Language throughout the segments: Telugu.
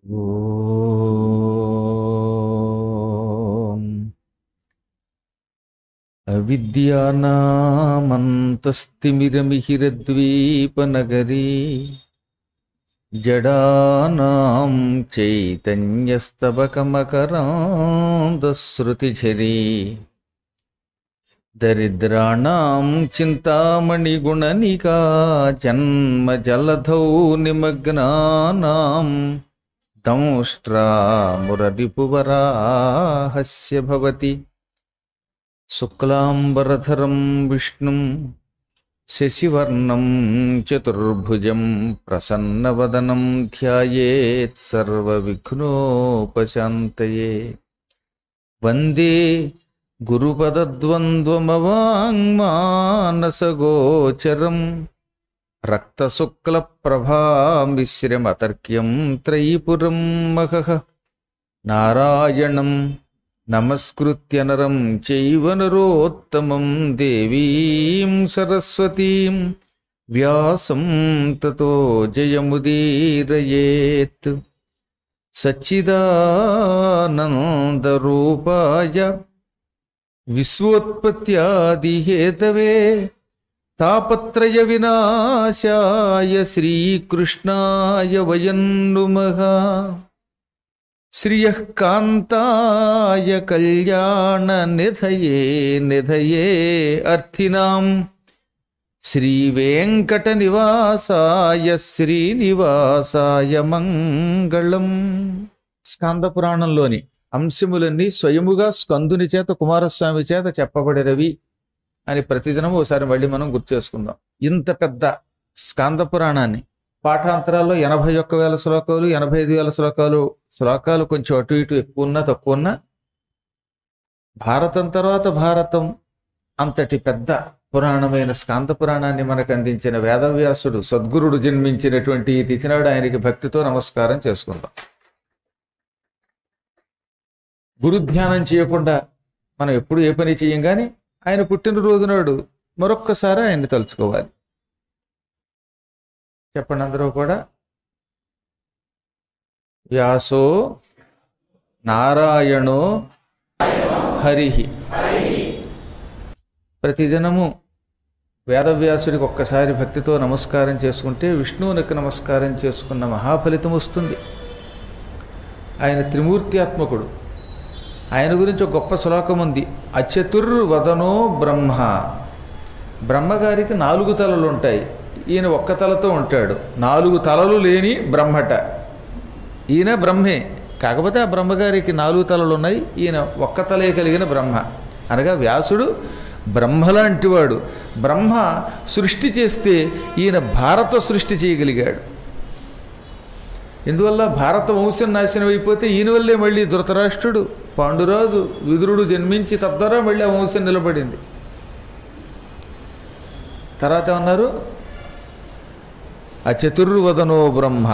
ఓం అవిద్యానామంతస్తిమిరమిహిరద్వీపనగరీ జడానాం చైతన్యస్తబకమకరాందశ్రుతిఝరీ దరిద్రాణం చింతామణిగుణనికా జన్మజలధౌ నిమగ్నానాం దంష్ట్రామురరిపువరాహస్య భవతి శుక్లాంబరధరం విష్ణుం శశివర్ణం చతుర్భుజం ప్రసన్నవదనం ధ్యాయేత్ సర్వవిఘ్నోపశాంతయే వందే గురుపదద్వంద్వమవాङ्మానసగోచరం రక్తశుక్లప్రభామిశ్రమతర్క్యం త్రైపురం మహః నారాయణం నమస్కృత్య నరం చైవ నరోత్తమం దేవీం సరస్వతీం వ్యాసం తతో జయముదీరయేత్ సచ్చిదానందరూపాయ విశ్వోత్పత్యాదిహేతవే తాపత్రయ వినాశాయ శ్రీకృష్ణాయ వయం నుమః శ్రియః కాంతాయ కళ్యాణ నిధయే నిధయే అర్థినాం శ్రీవేంకట నివాసాయ శ్రీనివాసాయ మంగళం స్కంద పురాణంలోని అంశములన్నీ స్వయముగా స్కందుని చేత కుమారస్వామి చేత చెప్పబడినవి అని ప్రతిదినం ఒకసారి మళ్ళీ మనం గుర్తు చేసుకుందాం ఇంత పెద్ద స్కాంద పురాణాన్ని పాఠాంతరాల్లో ఎనభై ఒక్క వేల శ్లోకాలు ఎనభై ఐదు వేల శ్లోకాలు శ్లోకాలు కొంచెం అటు ఇటు ఎక్కువ ఉన్నా తక్కువ ఉన్నా భారతం తర్వాత భారతం అంతటి పెద్ద పురాణమైన స్కాంద పురాణాన్ని మనకు అందించిన వేదవ్యాసుడు సద్గురుడు జన్మించినటువంటి ఈ తిథినాడు ఆయనకి భక్తితో నమస్కారం చేసుకుందాం గురుధ్యానం చేయకుండా మనం ఎప్పుడు ఏ పని చేయం కానీ ఆయన పుట్టినరోజు నాడు మరొక్కసారి ఆయన్ని తలుచుకోవాలి చెప్పండి అందరూ కూడా వ్యాసో నారాయణో హరిహి ప్రతిదినము వేదవ్యాసుడికి ఒక్కసారి భక్తితో నమస్కారం చేసుకుంటే విష్ణువునికి నమస్కారం చేసుకున్న మహాఫలితం వస్తుంది ఆయన త్రిమూర్త్యాత్మకుడు ఆయన గురించి ఒక గొప్ప శ్లోకం ఉంది అచతుర్వదనో బ్రహ్మ బ్రహ్మగారికి నాలుగు తలలు ఉంటాయి ఈయన ఒక్క తలతో ఉంటాడు నాలుగు తలలు లేని బ్రహ్మట ఈయన బ్రహ్మే కాకపోతే ఆ బ్రహ్మగారికి నాలుగు తలలు ఉన్నాయి ఈయన ఒక్క తలే కలిగిన బ్రహ్మ అనగా వ్యాసుడు బ్రహ్మలాంటివాడు బ్రహ్మ సృష్టి చేస్తే ఈయన భారత సృష్టి చేయగలిగాడు ఇందువల్ల భారత వంశం నాశనం అయిపోతే ఈయన వల్లే మళ్ళీ ధృతరాష్ట్రుడు పాండురాజు విదురుడు జన్మించి తద్వారా మళ్ళీ ఆ వంశం నిలబడింది తర్వాత ఏమన్నారు అచతుర్వదనో బ్రహ్మ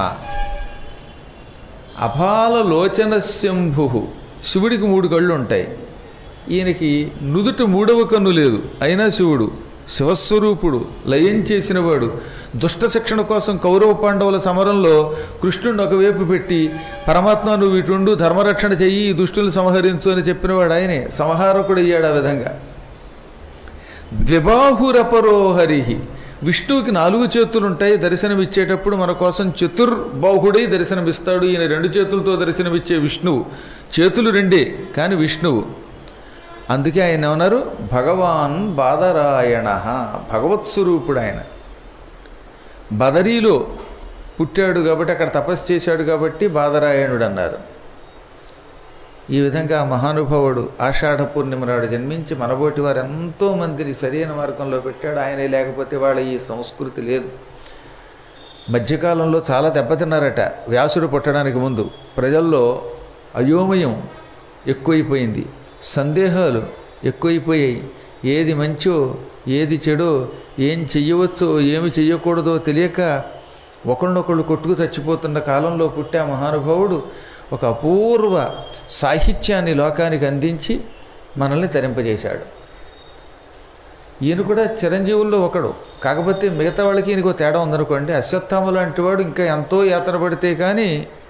అపాల లోచన శంభు శివుడికి మూడు కళ్ళు ఉంటాయి ఈయనకి నుదుట మూడవ కన్ను లేదు అయినా శివుడు శివస్వరూపుడు లయం చేసినవాడు దుష్ట శిక్షణ కోసం కౌరవ పాండవుల సమరంలో కృష్ణుడిని ఒకవైపు పెట్టి పరమాత్మ నువ్వు ఇటుండు ధర్మరక్షణ చెయ్యి ఈ దుష్టుల్ని సంహరించు అని చెప్పినవాడు ఆయనే సంహారకుడు అయ్యాడు ఆ విధంగా ద్విబాహురపరో హరిహి విష్ణువుకి నాలుగు చేతులు ఉంటాయి దర్శనమిచ్చేటప్పుడు మన కోసం చతుర్బాహుడై దర్శనమిస్తాడు ఈయన రెండు చేతులతో దర్శనమిచ్చే విష్ణువు చేతులు రెండే కానీ విష్ణువు అందుకే ఆయన ఏమన్నారు భగవాన్ బాదరాయణ భగవత్ స్వరూపుడు ఆయన బదరీలో పుట్టాడు కాబట్టి అక్కడ తపస్సు చేశాడు కాబట్టి బాదరాయణుడు అన్నారు ఈ విధంగా మహానుభావుడు ఆషాఢ పూర్ణిమ నాడు జన్మించి మనబోటి వారు ఎంతో మందిని సరైన మార్గంలో పెట్టాడు ఆయనే లేకపోతే వాళ్ళ ఈ సంస్కృతి లేదు మధ్యకాలంలో చాలా దెబ్బతిన్నారట వ్యాసుడు పుట్టడానికి ముందు ప్రజల్లో అయోమయం ఎక్కువైపోయింది సందేహాలు ఎక్కువైపోయాయి ఏది మంచో ఏది చెడో ఏం చెయ్యవచ్చో ఏమి చెయ్యకూడదో తెలియక ఒకళ్ళొకళ్ళు కొట్టుకు చచ్చిపోతున్న కాలంలో పుట్టే ఆ మహానుభావుడు ఒక అపూర్వ సాహిత్యాన్ని లోకానికి అందించి మనల్ని తరింపజేశాడు ఈయన కూడా చిరంజీవుల్లో ఒకడు కాకపోతే మిగతా వాళ్ళకి ఈయనకు తేడా ఉందనుకోండి అశ్వత్థామ లాంటి వాడు ఇంకా ఎంతో యాతన పడితే కానీ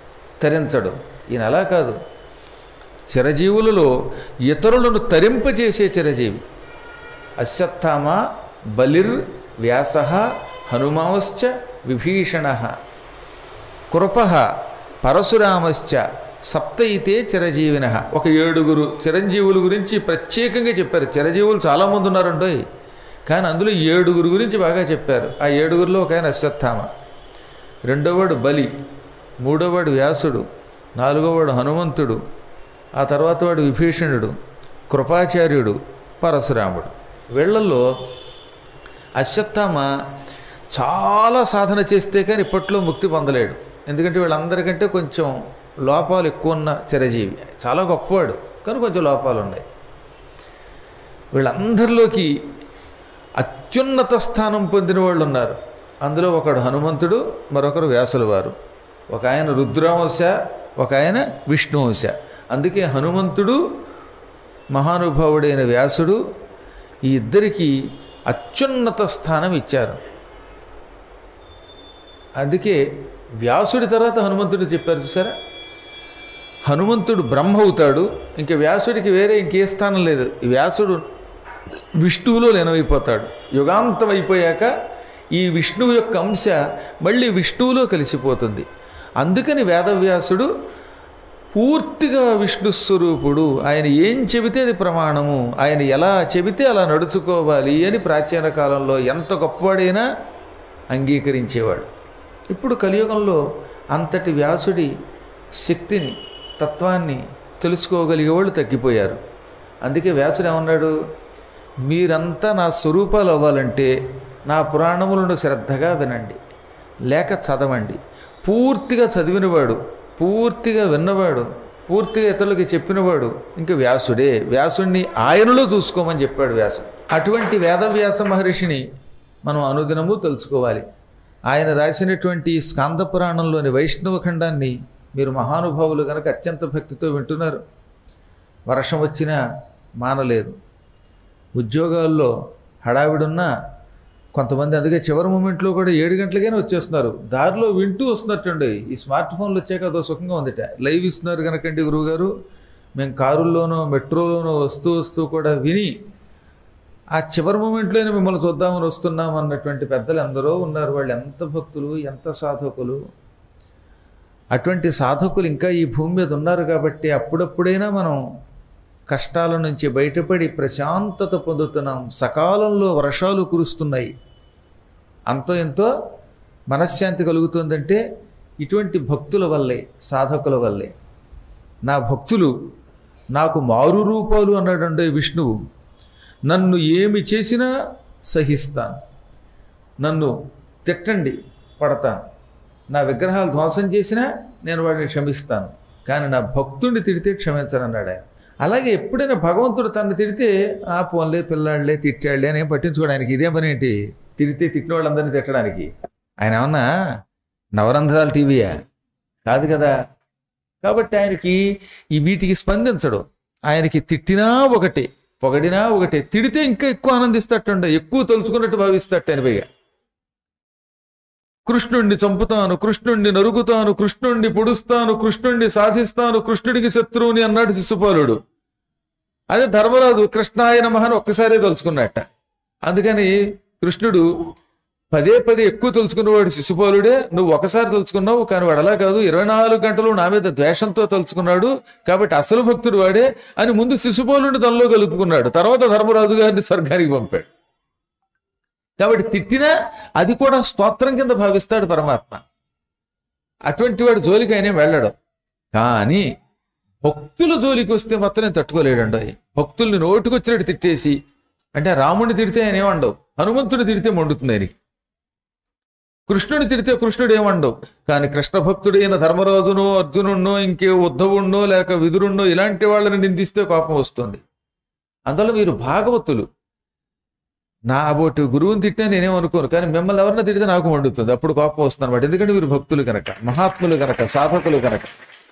తరించడు ఈయన అలా కాదు చిరజీవులలో ఇతరులను తరింపజేసే చిరజీవి అశ్వత్థామ బలిర్ వ్యాస హనుమాంశ్చ విభీషణ కృప పరశురామశ్చ సప్తయితే చిరజీవిన ఒక ఏడుగురు చిరంజీవుల గురించి ప్రత్యేకంగా చెప్పారు చిరజీవులు చాలామంది ఉన్నారండోయ్ కానీ అందులో ఏడుగురు గురించి బాగా చెప్పారు ఆ ఏడుగురిలో ఒక ఆయన అశ్వత్థామ రెండోవాడు బలి మూడోవాడు వ్యాసుడు నాలుగోవాడు హనుమంతుడు ఆ తర్వాత వాడు విభీషణుడు కృపాచార్యుడు పరశురాముడు వీళ్ళల్లో అశ్వత్థామ చాలా సాధన చేస్తే కానీ ఇప్పట్లో ముక్తి పొందలేడు ఎందుకంటే వీళ్ళందరికంటే కొంచెం లోపాలు ఎక్కువ ఉన్న చిరజీవి చాలా గొప్పవాడు కానీ కొంచెం లోపాలు ఉన్నాయి వీళ్ళందరిలోకి అత్యున్నత స్థానం పొందిన వాళ్ళు ఉన్నారు అందులో ఒకడు హనుమంతుడు మరొకరు వ్యాసుల వారు ఒక ఆయన రుద్రవంశ ఒక ఆయన విష్ణువంశ అందుకే హనుమంతుడు మహానుభావుడైన వ్యాసుడు ఈ ఇద్దరికి అత్యున్నత స్థానం ఇచ్చారు అందుకే వ్యాసుడి తర్వాత హనుమంతుడు చెప్పారు చూసారా హనుమంతుడు బ్రహ్మ అవుతాడు ఇంకా వ్యాసుడికి వేరే ఇంకే స్థానం లేదు ఈ వ్యాసుడు విష్ణువులో లీనమైపోతాడు యుగాంతం అయిపోయాక ఈ విష్ణువు యొక్క అంశ మళ్ళీ విష్ణువులో కలిసిపోతుంది అందుకని వేదవ్యాసుడు పూర్తిగా విష్ణు స్వరూపుడు ఆయన ఏం చెబితే అది ప్రమాణము ఆయన ఎలా చెబితే అలా నడుచుకోవాలి అని ప్రాచీన కాలంలో ఎంత గొప్పవాడైనా అంగీకరించేవాడు ఇప్పుడు కలియుగంలో అంతటి వ్యాసుడి శక్తిని తత్వాన్ని తెలుసుకోగలిగే వాళ్ళు తగ్గిపోయారు అందుకే వ్యాసుడు ఏమన్నాడు మీరంతా నా స్వరూపాలు అవ్వాలంటే నా పురాణములను శ్రద్ధగా వినండి లేక చదవండి పూర్తిగా చదివినవాడు పూర్తిగా విన్నవాడు పూర్తిగా ఇతరులకి చెప్పినవాడు ఇంకా వ్యాసుడే వ్యాసుడిని ఆయనలో చూసుకోమని చెప్పాడు వ్యాసుడు అటువంటి వేదవ్యాస మహర్షిని మనం అనుదినము తెలుసుకోవాలి ఆయన రాసినటువంటి స్కాంద పురాణంలోని వైష్ణవ ఖండాన్ని మీరు మహానుభావులు కనుక అత్యంత భక్తితో వింటున్నారు వర్షం వచ్చినా మానలేదు ఉద్యోగాల్లో హడావిడున్నా కొంతమంది అందుకే చివరి మూమెంట్లో కూడా ఏడు గంటలకైనా వచ్చేస్తున్నారు దారిలో వింటూ వస్తున్నట్టండి ఈ స్మార్ట్ ఫోన్లు వచ్చాక అదో సుఖంగా ఉందిట లైవ్ ఇస్తున్నారు కనుకండి గురువుగారు మేము కారుల్లోనో మెట్రోలోనో వస్తూ వస్తూ కూడా విని ఆ చివరి మూమెంట్లోనే మిమ్మల్ని చూద్దామని వస్తున్నాం అన్నటువంటి పెద్దలు ఎందరో ఉన్నారు వాళ్ళు ఎంత భక్తులు ఎంత సాధకులు అటువంటి సాధకులు ఇంకా ఈ భూమి మీద ఉన్నారు కాబట్టి అప్పుడప్పుడైనా మనం కష్టాల నుంచి బయటపడి ప్రశాంతత పొందుతున్నాం సకాలంలో వర్షాలు కురుస్తున్నాయి అంతో ఎంతో మనశ్శాంతి కలుగుతుందంటే ఇటువంటి భక్తుల వల్లే సాధకుల వల్లే నా భక్తులు నాకు మారు రూపాలు అన్నాడంటే విష్ణువు నన్ను ఏమి చేసినా సహిస్తాను నన్ను తిట్టండి పడతాను నా విగ్రహాలు ధ్వంసం చేసినా నేను వాడిని క్షమిస్తాను కానీ నా భక్తుడిని తిడితే క్షమించను అన్నాడు ఆయన అలాగే ఎప్పుడైనా భగవంతుడు తను తిడితే ఆ పోన్లే పిల్లాళ్లే తిట్టాళ్లే అని ఏం పట్టించుకోవడానికి ఇదే పని ఏంటి తిడితే తిట్టిన వాళ్ళందరినీ తిట్టడానికి ఆయన ఏమన్నా నవరంధ్రాల టీవీయా కాదు కదా కాబట్టి ఆయనకి ఈ వీటికి స్పందించడు ఆయనకి తిట్టినా ఒకటే పొగడినా ఒకటే తిడితే ఇంకా ఎక్కువ ఆనందిస్తట్టుండ ఎక్కువ తలుచుకున్నట్టు భావిస్తట్టు ఆయన పైగా కృష్ణుణ్ణి చంపుతాను కృష్ణుణ్ణి నరుకుతాను కృష్ణుణ్ణి పొడుస్తాను కృష్ణుణ్ణి సాధిస్తాను కృష్ణుడికి శత్రువుని అన్నాడు శిశుపాలుడు అదే ధర్మరాజు కృష్ణాయన మహన్ ఒక్కసారే తలుచుకున్నట్ట అందుకని కృష్ణుడు పదే పదే ఎక్కువ తలుచుకున్నవాడు శిశుపాలుడే నువ్వు ఒకసారి తలుచుకున్నావు కానీ వాడు అలా కాదు ఇరవై నాలుగు గంటలు నా మీద ద్వేషంతో తలుచుకున్నాడు కాబట్టి అసలు భక్తుడు వాడే అని ముందు శిశుపాలుడిని తనలో కలుపుకున్నాడు తర్వాత ధర్మరాజు గారిని స్వర్గానికి పంపాడు కాబట్టి తిట్టినా అది కూడా స్తోత్రం కింద భావిస్తాడు పరమాత్మ అటువంటి వాడు జోలికి ఆయనే వెళ్ళడు కానీ భక్తుల జోలికి వస్తే మాత్రం నేను తట్టుకోలేడండి భక్తుల్ని నోటుకొచ్చినట్టు తిట్టేసి అంటే రాముడిని తిడితే ఆయన ఏమండవు హనుమంతుడు తిడితే మండుతుంది ఆయనకి కృష్ణుని తిడితే కృష్ణుడు ఏమండవు కానీ కృష్ణ భక్తుడైన ధర్మరాజునో అర్జునున్నో ఇంకే ఉద్ధవుణ్ణో లేక విదురుణ్ణో ఇలాంటి వాళ్ళని నిందిస్తే కోపం వస్తుంది అందులో మీరు భాగవతులు నా బోటి గురువుని తిట్టినా నేనేం అనుకోను కానీ మిమ్మల్ని ఎవరన్నా తిడితే నాకు మండుతుంది అప్పుడు కోపం వస్తుంది అనమాట ఎందుకంటే మీరు భక్తులు కనుక మహాత్ములు కనుక సాధకులు కనుక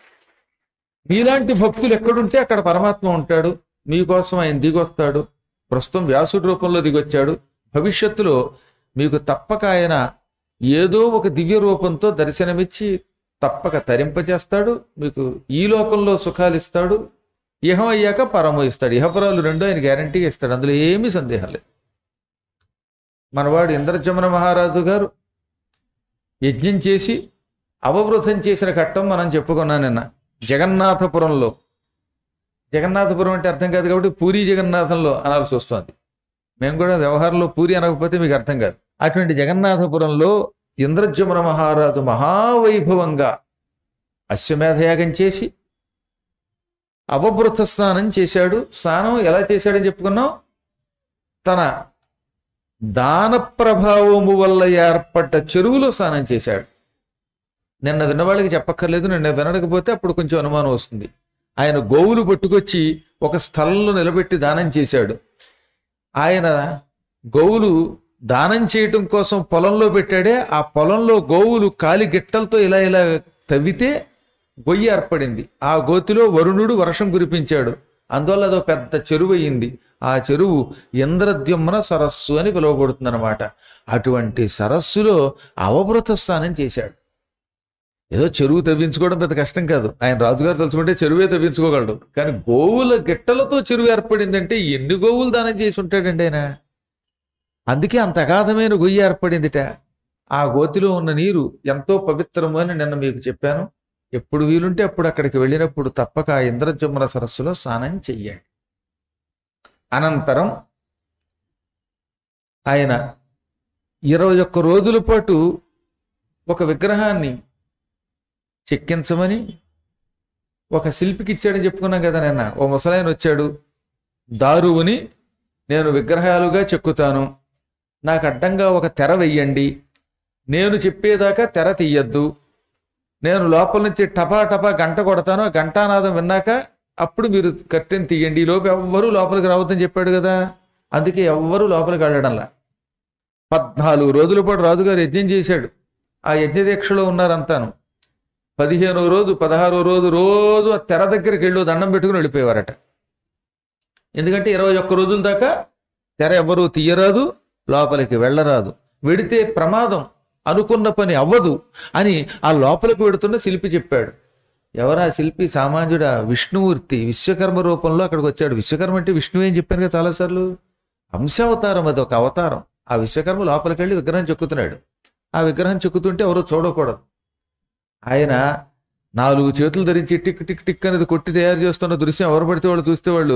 మీలాంటి భక్తులు ఎక్కడుంటే అక్కడ పరమాత్మ ఉంటాడు మీకోసం ఆయన దిగొస్తాడు ప్రస్తుతం వ్యాసుడి రూపంలో దిగొచ్చాడు భవిష్యత్తులో మీకు తప్పక ఆయన ఏదో ఒక దివ్య రూపంతో దర్శనమిచ్చి తప్పక తరింపజేస్తాడు మీకు ఈ లోకంలో సుఖాలు ఇస్తాడు ఇహం అయ్యాక పరము ఇస్తాడు ఇహపరాలు రెండు ఆయన గ్యారంటీగా ఇస్తాడు అందులో ఏమీ సందేహం లేదు మనవాడు ఇంద్రజమున మహారాజు గారు యజ్ఞం చేసి అవవృతం చేసిన ఘట్టం మనం చెప్పుకున్నాం నిన్న జగన్నాథపురంలో జగన్నాథపురం అంటే అర్థం కాదు కాబట్టి పూరి జగన్నాథంలో అనాల్సి వస్తుంది మేము కూడా వ్యవహారంలో పూరి అనకపోతే మీకు అర్థం కాదు అటువంటి జగన్నాథపురంలో ఇంద్రజమున మహారాజు మహావైభవంగా అశ్వమేధయాగం చేసి అవభృత స్నానం చేశాడు స్నానం ఎలా చేశాడని చెప్పుకున్నాం తన దాన ప్రభావము వల్ల ఏర్పడ్డ చెరువులో స్నానం చేశాడు నిన్న విన్నవాళ్ళకి చెప్పక్కర్లేదు నిన్న వినకపోతే అప్పుడు కొంచెం అనుమానం వస్తుంది ఆయన గోవులు పట్టుకొచ్చి ఒక స్థలంలో నిలబెట్టి దానం చేశాడు ఆయన గోవులు దానం చేయటం కోసం పొలంలో పెట్టాడే ఆ పొలంలో గోవులు కాలి గిట్టలతో ఇలా ఇలా తవ్వితే గొయ్యి ఏర్పడింది ఆ గోతిలో వరుణుడు వర్షం కురిపించాడు అందువల్ల అదో పెద్ద చెరువు అయింది ఆ చెరువు ఇంద్రద్యుమ్న సరస్సు అని పిలువబడుతుందన్నమాట అటువంటి సరస్సులో అవభృత స్నానం చేశాడు ఏదో చెరువు తవ్వించుకోవడం పెద్ద కష్టం కాదు ఆయన రాజుగారు తలుచుకుంటే చెరువే తవ్వించుకోగలడు కానీ గోవుల గిట్టలతో చెరువు ఏర్పడిందంటే ఎన్ని గోవులు దానం చేసి ఉంటాడండి ఆయన అందుకే అంత అగాధమైన గొయ్యి ఏర్పడిందిట ఆ గోతిలో ఉన్న నీరు ఎంతో పవిత్రము అని నిన్న మీకు చెప్పాను ఎప్పుడు వీలుంటే అప్పుడు అక్కడికి వెళ్ళినప్పుడు తప్పక ఆ ఇంద్రజమున సరస్సులో స్నానం చెయ్యండి అనంతరం ఆయన ఇరవై ఒక్క రోజుల పాటు ఒక విగ్రహాన్ని చెక్కించమని ఒక శిల్పికి ఇచ్చాడని చెప్పుకున్నాం కదా నిన్న ఓ ముసలాయన వచ్చాడు దారువుని నేను విగ్రహాలుగా చెక్కుతాను నాకు అడ్డంగా ఒక తెర వెయ్యండి నేను చెప్పేదాకా తెర తీయద్దు నేను లోపల నుంచి టపా టపా గంట కొడతాను ఆ ఘంటానాదం విన్నాక అప్పుడు మీరు కట్టెని తీయండి ఈ లోపు ఎవ్వరూ లోపలికి రావద్దని చెప్పాడు కదా అందుకే ఎవ్వరూ లోపలికి వెళ్ళడంలా పద్నాలుగు రోజుల పాటు రాజుగారు యజ్ఞం చేశాడు ఆ యజ్ఞ దీక్షలో ఉన్నారంతాను పదిహేనో రోజు పదహారో రోజు రోజు ఆ తెర దగ్గరికి వెళ్ళు దండం పెట్టుకుని వెళ్ళిపోయేవారట ఎందుకంటే ఇరవై ఒక్క రోజుల దాకా తెర ఎవ్వరూ తీయరాదు లోపలికి వెళ్ళరాదు వెడితే ప్రమాదం అనుకున్న పని అవ్వదు అని ఆ లోపలికి వెడుతున్న శిల్పి చెప్పాడు ఎవరా శిల్పి సామాన్యుడా విష్ణుమూర్తి విశ్వకర్మ రూపంలో అక్కడికి వచ్చాడు విశ్వకర్మ అంటే విష్ణువు ఏం చెప్పాను కదా చాలాసార్లు అంశావతారం అది ఒక అవతారం ఆ విశ్వకర్మ లోపలికి వెళ్ళి విగ్రహం చెక్కుతున్నాడు ఆ విగ్రహం చెక్కుతుంటే ఎవరో చూడకూడదు ఆయన నాలుగు చేతులు ధరించి టిక్ టిక్ టిక్ అనేది కొట్టి తయారు చేస్తున్న దృశ్యం ఎవరు పడితే వాళ్ళు చూస్తే వాళ్ళు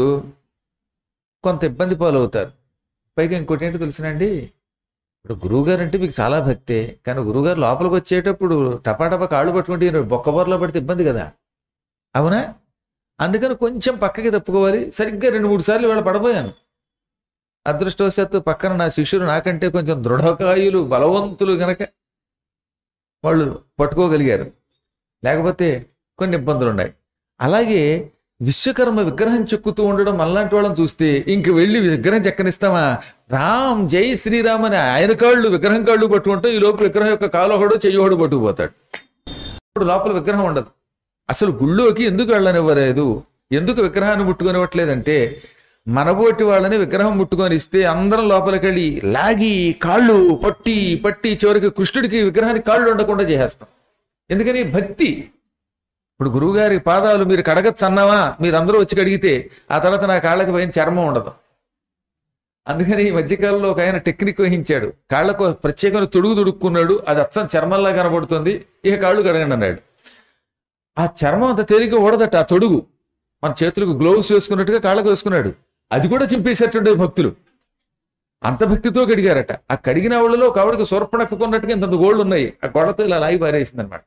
కొంత ఇబ్బంది పాలవుతారు పైగా ఇంకోటి ఏంటో తెలుసునండి ఇప్పుడు గురువుగారు అంటే మీకు చాలా భక్తే కానీ గురువుగారు లోపలికి వచ్చేటప్పుడు టపాటపా కాళ్ళు పట్టుకుంటే ఈయన బొక్కబొరలో పడితే ఇబ్బంది కదా అవునా అందుకని కొంచెం పక్కకి తప్పుకోవాలి సరిగ్గా రెండు మూడు సార్లు ఇవాళ పడబోయాను అదృష్టవశాత్తు పక్కన నా శిష్యులు నాకంటే కొంచెం దృఢకాయులు బలవంతులు గనక వాళ్ళు పట్టుకోగలిగారు లేకపోతే కొన్ని ఇబ్బందులు ఉన్నాయి అలాగే విశ్వకర్మ విగ్రహం చెక్కుతూ ఉండడం అలాంటి వాళ్ళని చూస్తే ఇంక వెళ్ళి విగ్రహం చెక్కనిస్తామా రామ్ జై శ్రీరామ్ అని ఆయన కాళ్ళు విగ్రహం కాళ్ళు పట్టుకుంటాం ఈ లోపు విగ్రహం యొక్క కాలొకడు చెయ్యొకడు పట్టుకుపోతాడు ఇప్పుడు లోపల విగ్రహం ఉండదు అసలు గుళ్ళోకి ఎందుకు వెళ్ళనివ్వలేదు ఎందుకు విగ్రహాన్ని ముట్టుకొనివ్వట్లేదంటే మనబోటి వాళ్ళని విగ్రహం ముట్టుకొని ఇస్తే అందరం లోపలికి వెళ్ళి లాగి కాళ్ళు పట్టి పట్టి చివరికి కృష్ణుడికి విగ్రహానికి కాళ్ళు ఉండకుండా చేసేస్తాం ఎందుకని భక్తి ఇప్పుడు గురువుగారి పాదాలు మీరు కడగచ్చు అన్నావా మీరు అందరూ వచ్చి కడిగితే ఆ తర్వాత నా కాళ్ళకి పోయిన చర్మం ఉండదు అందుకని ఈ మధ్యకాలంలో ఒక ఆయన టెక్నిక్ వహించాడు కాళ్ళకు ప్రత్యేకమైన తొడుగు తొడుక్కున్నాడు అది అచ్చం చర్మంలా కనబడుతుంది ఇక కాళ్ళు కడగండి అన్నాడు ఆ చర్మం అంత తేలిక ఓడదట ఆ తొడుగు మన చేతులకు గ్లోవ్స్ వేసుకున్నట్టుగా కాళ్ళకు వేసుకున్నాడు అది కూడా చింపేసేటుండే భక్తులు అంత భక్తితో కడిగారట ఆ కడిగిన వాళ్ళలో ఒక ఆవిడకి సొరపణక్కున్నట్టుగా ఇంత గోళ్ళు ఉన్నాయి ఆ గోడతో ఇలా లాగి పారేసింది అనమాట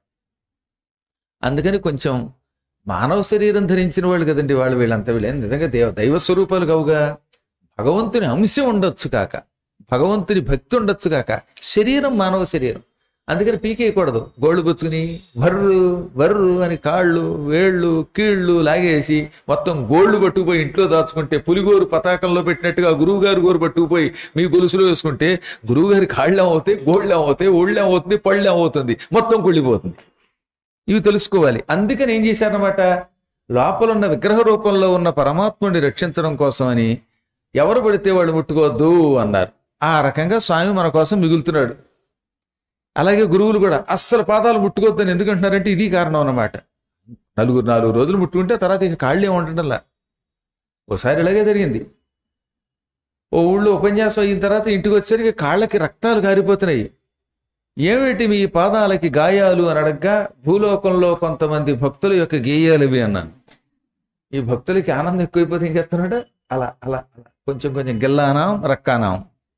అందుకని కొంచెం మానవ శరీరం ధరించిన వాళ్ళు కదండి వాళ్ళు వీళ్ళంతా వీళ్ళు ఏం నిజంగా దేవ దైవ స్వరూపాలు కావుగా భగవంతుని అంశం ఉండొచ్చు కాక భగవంతుని భక్తి ఉండొచ్చు కాక శరీరం మానవ శరీరం అందుకని పీకేయకూడదు గోళ్ళు పుచ్చుకుని బర్రు బర్రు అని కాళ్ళు వేళ్ళు కీళ్ళు లాగేసి మొత్తం గోళ్ళు పట్టుకుపోయి ఇంట్లో దాచుకుంటే పులిగోరు పతాకంలో పెట్టినట్టుగా గురువు గారు గోరు పట్టుకుపోయి మీ గొలుసులో వేసుకుంటే గురువు గారి కాళ్ళు ఏమవుతాయి గోళ్ళు ఏమవుతాయి ఒళ్ళు ఏమవుతుంది పళ్ళు ఏమవుతుంది మొత్తం కుళ్ళిపోతుంది ఇవి తెలుసుకోవాలి అందుకని ఏం చేశారన్నమాట లోపల ఉన్న విగ్రహ రూపంలో ఉన్న పరమాత్ముడిని రక్షించడం కోసమని ఎవరు పడితే వాళ్ళు ముట్టుకోవద్దు అన్నారు ఆ రకంగా స్వామి మన కోసం మిగులుతున్నాడు అలాగే గురువులు కూడా అస్సలు పాదాలు ముట్టుకోవద్దని ఎందుకంటున్నారంటే ఇది కారణం అన్నమాట నలుగురు నాలుగు రోజులు ముట్టుకుంటే తర్వాత ఇక కాళ్ళు ఏమి ఉండటంలా ఓసారి ఇలాగే జరిగింది ఓ ఊళ్ళో ఉపన్యాసం అయిన తర్వాత ఇంటికి వచ్చేసరికి కాళ్ళకి రక్తాలు కారిపోతున్నాయి ఏమిటి మీ పాదాలకి గాయాలు అని అడగ్గా భూలోకంలో కొంతమంది భక్తుల యొక్క గేయాలు ఇవి అన్నాను ఈ భక్తులకి ఆనందం ఎక్కువైపోతే ఏం చేస్తున్నాడు అలా అలా అలా కొంచెం కొంచెం గిల్లానాం రక్కానాం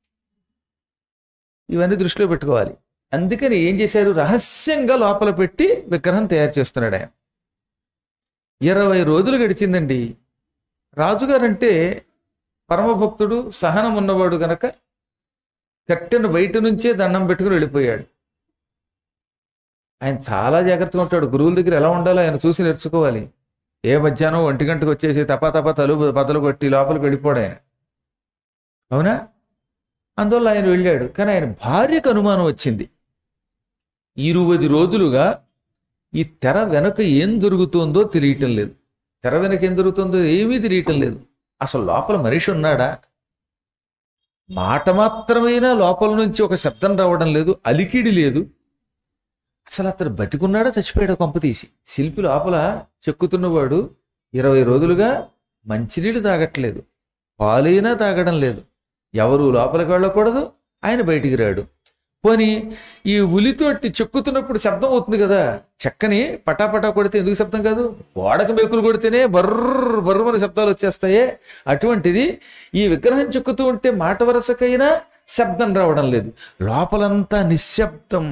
ఇవన్నీ దృష్టిలో పెట్టుకోవాలి అందుకని ఏం చేశారు రహస్యంగా లోపల పెట్టి విగ్రహం తయారు చేస్తున్నాడు ఆయన ఇరవై రోజులు గడిచిందండి రాజుగారంటే పరమభక్తుడు సహనం ఉన్నవాడు గనక కట్టెను బయట నుంచే దండం పెట్టుకుని వెళ్ళిపోయాడు ఆయన చాలా జాగ్రత్తగా ఉంటాడు గురువుల దగ్గర ఎలా ఉండాలో ఆయన చూసి నేర్చుకోవాలి ఏ మధ్యాహ్నం ఒంటి గంటకు వచ్చేసి తపా తపా తలుపు బదలు కొట్టి లోపలికి వెళ్ళిపోడు ఆయన అవునా అందువల్ల ఆయన వెళ్ళాడు కానీ ఆయన భార్యకు అనుమానం వచ్చింది ఇరువై రోజులుగా ఈ తెర వెనక ఏం దొరుకుతుందో తెలియటం లేదు తెర వెనక ఏం దొరుకుతుందో ఏమీ తెలియటం లేదు అసలు లోపల మనిషి ఉన్నాడా మాట మాత్రమైనా లోపల నుంచి ఒక శబ్దం రావడం లేదు అలికిడి లేదు అసలు అతను బతికున్నాడా చచ్చిపోయాడా కొంప తీసి శిల్పి లోపల చెక్కుతున్నవాడు ఇరవై రోజులుగా మంచినీళ్ళు తాగట్లేదు పాలైనా తాగడం లేదు ఎవరు లోపలికి వెళ్ళకూడదు ఆయన బయటికి రాడు పోని ఈ ఉలితోటి చెక్కుతున్నప్పుడు శబ్దం అవుతుంది కదా చెక్కని పటాపటా కొడితే ఎందుకు శబ్దం కాదు గోడకు మేకులు కొడితేనే బర్ర బర్రమని శబ్దాలు వచ్చేస్తాయే అటువంటిది ఈ విగ్రహం చెక్కుతూ ఉంటే మాట వరసకైనా శబ్దం రావడం లేదు లోపలంతా నిశ్శబ్దం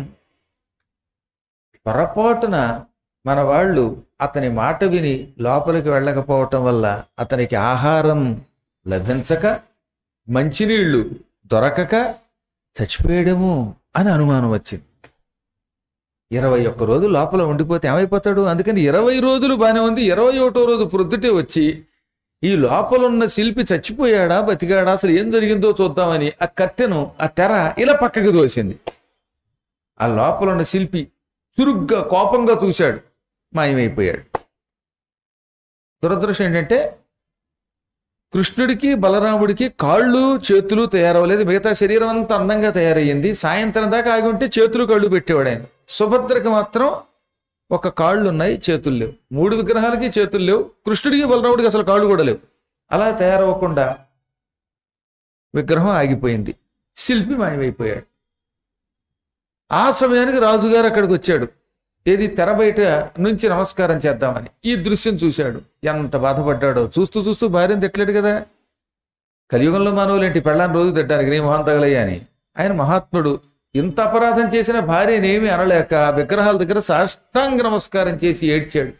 పొరపాటున మన వాళ్ళు అతని మాట విని లోపలికి వెళ్ళకపోవటం వల్ల అతనికి ఆహారం లభించక మంచినీళ్లు దొరకక చచ్చిపోయాడేమో అని అనుమానం వచ్చింది ఇరవై ఒక్క రోజు లోపల ఉండిపోతే ఏమైపోతాడు అందుకని ఇరవై రోజులు బాగానే ఉంది ఇరవై ఒకటో రోజు ప్రొద్దుటే వచ్చి ఈ లోపల ఉన్న శిల్పి చచ్చిపోయాడా బతికాడా అసలు ఏం జరిగిందో చూద్దామని ఆ కత్తెను ఆ తెర ఇలా పక్కకి తోసింది ఆ లోపల ఉన్న శిల్పి చురుగ్గా కోపంగా చూశాడు మాయమైపోయాడు దురదృష్టం ఏంటంటే కృష్ణుడికి బలరాముడికి కాళ్ళు చేతులు తయారవ్వలేదు మిగతా శరీరం అంతా అందంగా తయారయ్యింది సాయంత్రం దాకా ఆగి ఉంటే చేతులు కళ్ళు పెట్టేవాడు ఆయన సుభద్రకి మాత్రం ఒక కాళ్ళు ఉన్నాయి చేతులు లేవు మూడు విగ్రహాలకి చేతులు లేవు కృష్ణుడికి బలరాముడికి అసలు కాళ్ళు కూడా లేవు అలా తయారవ్వకుండా విగ్రహం ఆగిపోయింది శిల్పి మాయమైపోయాడు ఆ సమయానికి రాజుగారు అక్కడికి వచ్చాడు ఏది తెర బయట నుంచి నమస్కారం చేద్దామని ఈ దృశ్యం చూశాడు ఎంత బాధపడ్డాడో చూస్తూ చూస్తూ భార్యను తిట్టలేడు కదా కలియుగంలో మానవులేంటి పెళ్ళాన్ని రోజు తిట్టానికి నీ మొహం తగలయ్యా అని ఆయన మహాత్ముడు ఇంత అపరాధం చేసిన భార్యనేమి అనలేక ఆ విగ్రహాల దగ్గర సాష్టాంగ నమస్కారం చేసి ఏడ్చాడు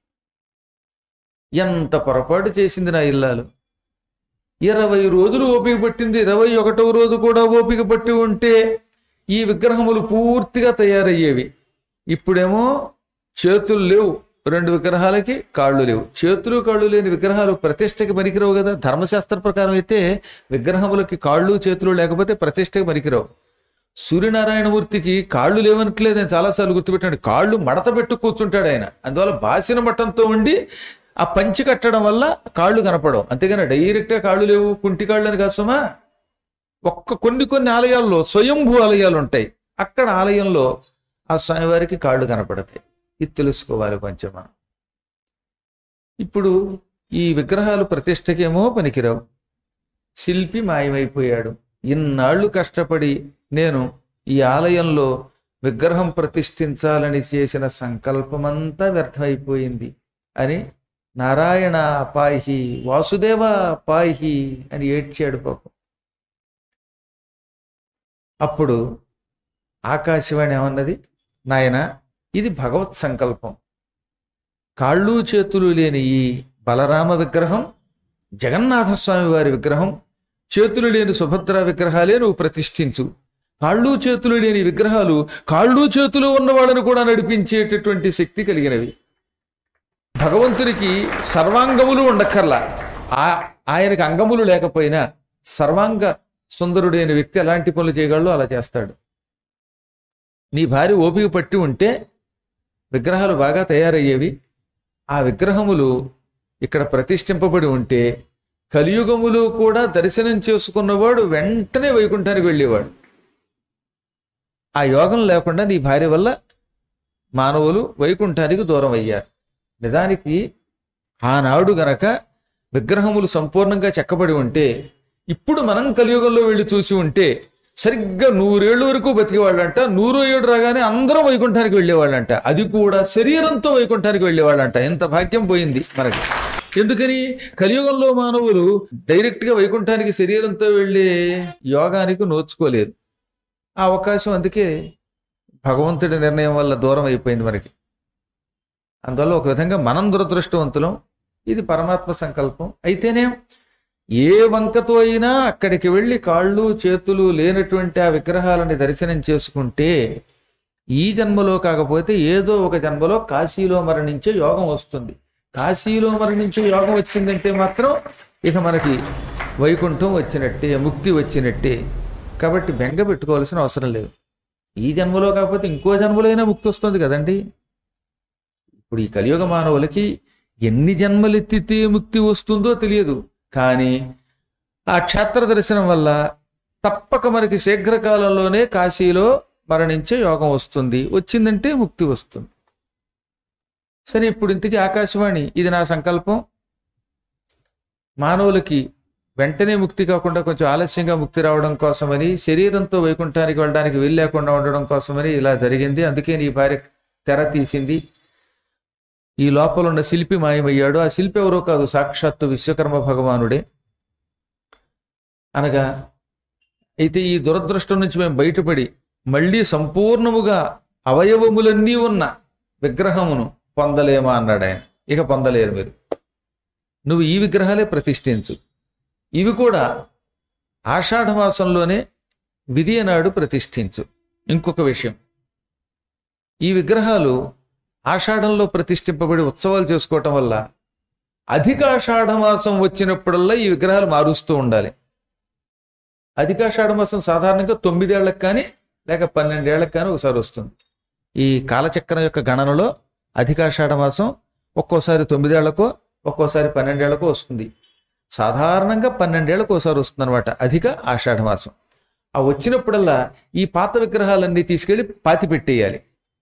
ఎంత పొరపాటు చేసింది నా ఇల్లాలు ఇరవై రోజులు ఓపిక పట్టింది ఇరవై ఒకటవ రోజు కూడా ఓపిక పట్టి ఉంటే ఈ విగ్రహములు పూర్తిగా తయారయ్యేవి ఇప్పుడేమో చేతులు లేవు రెండు విగ్రహాలకి కాళ్ళు లేవు చేతులు కాళ్ళు లేని విగ్రహాలు ప్రతిష్టకి పనికిరావు కదా ధర్మశాస్త్ర ప్రకారం అయితే విగ్రహములకి కాళ్ళు చేతులు లేకపోతే ప్రతిష్టకి పనికిరావు సూర్యనారాయణమూర్తికి కాళ్ళు లేవనట్లేదు నేను చాలాసార్లు గుర్తుపెట్టాడు కాళ్ళు మడత పెట్టు కూర్చుంటాడు ఆయన అందువల్ల బాసిన మట్టంతో ఉండి ఆ పంచి కట్టడం వల్ల కాళ్ళు కనపడవు అంతేగాని డైరెక్ట్గా కాళ్ళు లేవు కుంటి కాళ్ళు అని కాదు సుమా ఒక్క కొన్ని కొన్ని ఆలయాల్లో స్వయంభూ ఆలయాలు ఉంటాయి అక్కడ ఆలయంలో ఆ స్వామివారికి కాళ్ళు కనపడతాయి ఇది తెలుసుకోవాలి కొంచెం మనం ఇప్పుడు ఈ విగ్రహాలు ప్రతిష్టకేమో పనికిరావు శిల్పి మాయమైపోయాడు ఇన్నాళ్ళు కష్టపడి నేను ఈ ఆలయంలో విగ్రహం ప్రతిష్ఠించాలని చేసిన సంకల్పమంతా వ్యర్థమైపోయింది అని నారాయణ పాహి వాసుదేవ పాహి అని ఏడ్చాడు పాపం అప్పుడు ఆకాశవాణి ఏమన్నది నాయన ఇది భగవత్ సంకల్పం కాళ్ళు చేతులు లేని ఈ బలరామ విగ్రహం జగన్నాథస్వామి వారి విగ్రహం చేతులు లేని సుభద్ర విగ్రహాలే నువ్వు ప్రతిష్ఠించు కాళ్ళు చేతులు లేని విగ్రహాలు కాళ్ళు చేతులు ఉన్న వాళ్ళను కూడా నడిపించేటటువంటి శక్తి కలిగినవి భగవంతునికి సర్వాంగములు ఉండక్కర్లా ఆ ఆయనకి అంగములు లేకపోయినా సర్వాంగ సుందరుడైన వ్యక్తి ఎలాంటి పనులు చేయగలడో అలా చేస్తాడు నీ భార్య ఓపిక పట్టి ఉంటే విగ్రహాలు బాగా తయారయ్యేవి ఆ విగ్రహములు ఇక్కడ ప్రతిష్ఠింపబడి ఉంటే కలియుగములో కూడా దర్శనం చేసుకున్నవాడు వెంటనే వైకుంఠానికి వెళ్ళేవాడు ఆ యోగం లేకుండా నీ భార్య వల్ల మానవులు వైకుంఠానికి దూరం అయ్యారు నిజానికి ఆనాడు గనక విగ్రహములు సంపూర్ణంగా చెక్కబడి ఉంటే ఇప్పుడు మనం కలియుగంలో వెళ్ళి చూసి ఉంటే సరిగ్గా నూరేళ్ళు వరకు బతికేవాళ్ళంట నూరు ఏడు రాగానే అందరూ వైకుంఠానికి వెళ్ళేవాళ్ళంట అది కూడా శరీరంతో వైకుంఠానికి వెళ్ళేవాళ్ళంట ఎంత భాగ్యం పోయింది మనకి ఎందుకని కలియుగంలో మానవులు డైరెక్ట్ గా వైకుంఠానికి శరీరంతో వెళ్ళే యోగానికి నోచుకోలేదు ఆ అవకాశం అందుకే భగవంతుడి నిర్ణయం వల్ల దూరం అయిపోయింది మనకి అందువల్ల ఒక విధంగా మనం దురదృష్టవంతులం ఇది పరమాత్మ సంకల్పం అయితేనే ఏ వంకతో అయినా అక్కడికి వెళ్ళి కాళ్ళు చేతులు లేనటువంటి ఆ విగ్రహాలని దర్శనం చేసుకుంటే ఈ జన్మలో కాకపోతే ఏదో ఒక జన్మలో కాశీలో మరణించే యోగం వస్తుంది కాశీలో మరణించే యోగం వచ్చిందంటే మాత్రం ఇక మనకి వైకుంఠం వచ్చినట్టే ముక్తి వచ్చినట్టే కాబట్టి బెంగ పెట్టుకోవాల్సిన అవసరం లేదు ఈ జన్మలో కాకపోతే ఇంకో జన్మలో అయినా ముక్తి వస్తుంది కదండి ఇప్పుడు ఈ కలియుగ మానవులకి ఎన్ని జన్మలెత్తితే ముక్తి వస్తుందో తెలియదు కానీ ఆ క్షేత్ర దర్శనం వల్ల తప్పక మనకి శీఘ్రకాలంలోనే కాశీలో మరణించే యోగం వస్తుంది వచ్చిందంటే ముక్తి వస్తుంది సరే ఇప్పుడు ఇంతకీ ఆకాశవాణి ఇది నా సంకల్పం మానవులకి వెంటనే ముక్తి కాకుండా కొంచెం ఆలస్యంగా ముక్తి రావడం కోసమని శరీరంతో వైకుంఠానికి వెళ్ళడానికి వీలు లేకుండా ఉండడం కోసమని ఇలా జరిగింది అందుకే నీ భార్య తెర తీసింది ఈ లోపల ఉన్న శిల్పి మాయమయ్యాడు ఆ శిల్పి ఎవరో కాదు సాక్షాత్తు విశ్వకర్మ భగవానుడే అనగా అయితే ఈ దురదృష్టం నుంచి మేము బయటపడి మళ్ళీ సంపూర్ణముగా అవయవములన్నీ ఉన్న విగ్రహమును పొందలేమా అన్నాడు ఆయన ఇక పొందలేరు మీరు నువ్వు ఈ విగ్రహాలే ప్రతిష్ఠించు ఇవి కూడా ఆషాఢమాసంలోనే విధియ నాడు ప్రతిష్ఠించు ఇంకొక విషయం ఈ విగ్రహాలు ఆషాఢంలో ప్రతిష్ఠింపబడి ఉత్సవాలు చేసుకోవటం వల్ల అధిక ఆషాఢమాసం వచ్చినప్పుడల్లా ఈ విగ్రహాలు మారుస్తూ ఉండాలి అధిక ఆషాఢమాసం సాధారణంగా తొమ్మిదేళ్లకు కానీ లేక పన్నెండేళ్లకు కానీ ఒకసారి వస్తుంది ఈ కాలచక్రం యొక్క గణనలో అధిక ఆషాఢమాసం ఒక్కోసారి తొమ్మిదేళ్లకో ఒక్కోసారి పన్నెండేళ్లకో వస్తుంది సాధారణంగా పన్నెండేళ్లకు ఒకసారి వస్తుంది అనమాట అధిక ఆషాఢమాసం ఆ వచ్చినప్పుడల్లా ఈ పాత విగ్రహాలన్నీ తీసుకెళ్లి పాతి పెట్టేయాలి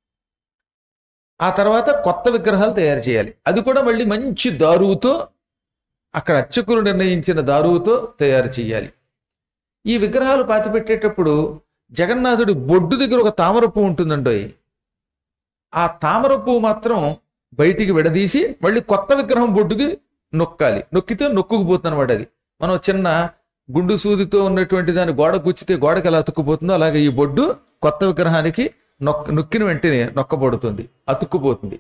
ఆ తర్వాత కొత్త విగ్రహాలు తయారు చేయాలి అది కూడా మళ్ళీ మంచి దారువుతో అక్కడ అర్చకులు నిర్ణయించిన దారువుతో తయారు చేయాలి ఈ విగ్రహాలు పాతి పెట్టేటప్పుడు జగన్నాథుడి బొడ్డు దగ్గర ఒక తామర పువ్వు ఉంటుందండోయ్ ఆ తామర పువ్వు మాత్రం బయటికి విడదీసి మళ్ళీ కొత్త విగ్రహం బొడ్డుకి నొక్కాలి నొక్కితే నొక్కుకుపోతుంది అనమాట అది మనం చిన్న గుండు సూదితో ఉన్నటువంటి దాన్ని గోడ గుచ్చితే గోడకి ఎలా అతుక్కుపోతుందో అలాగే ఈ బొడ్డు కొత్త విగ్రహానికి నొక్ నొక్కిన వెంటనే నొక్కబడుతుంది అతుక్కుపోతుంది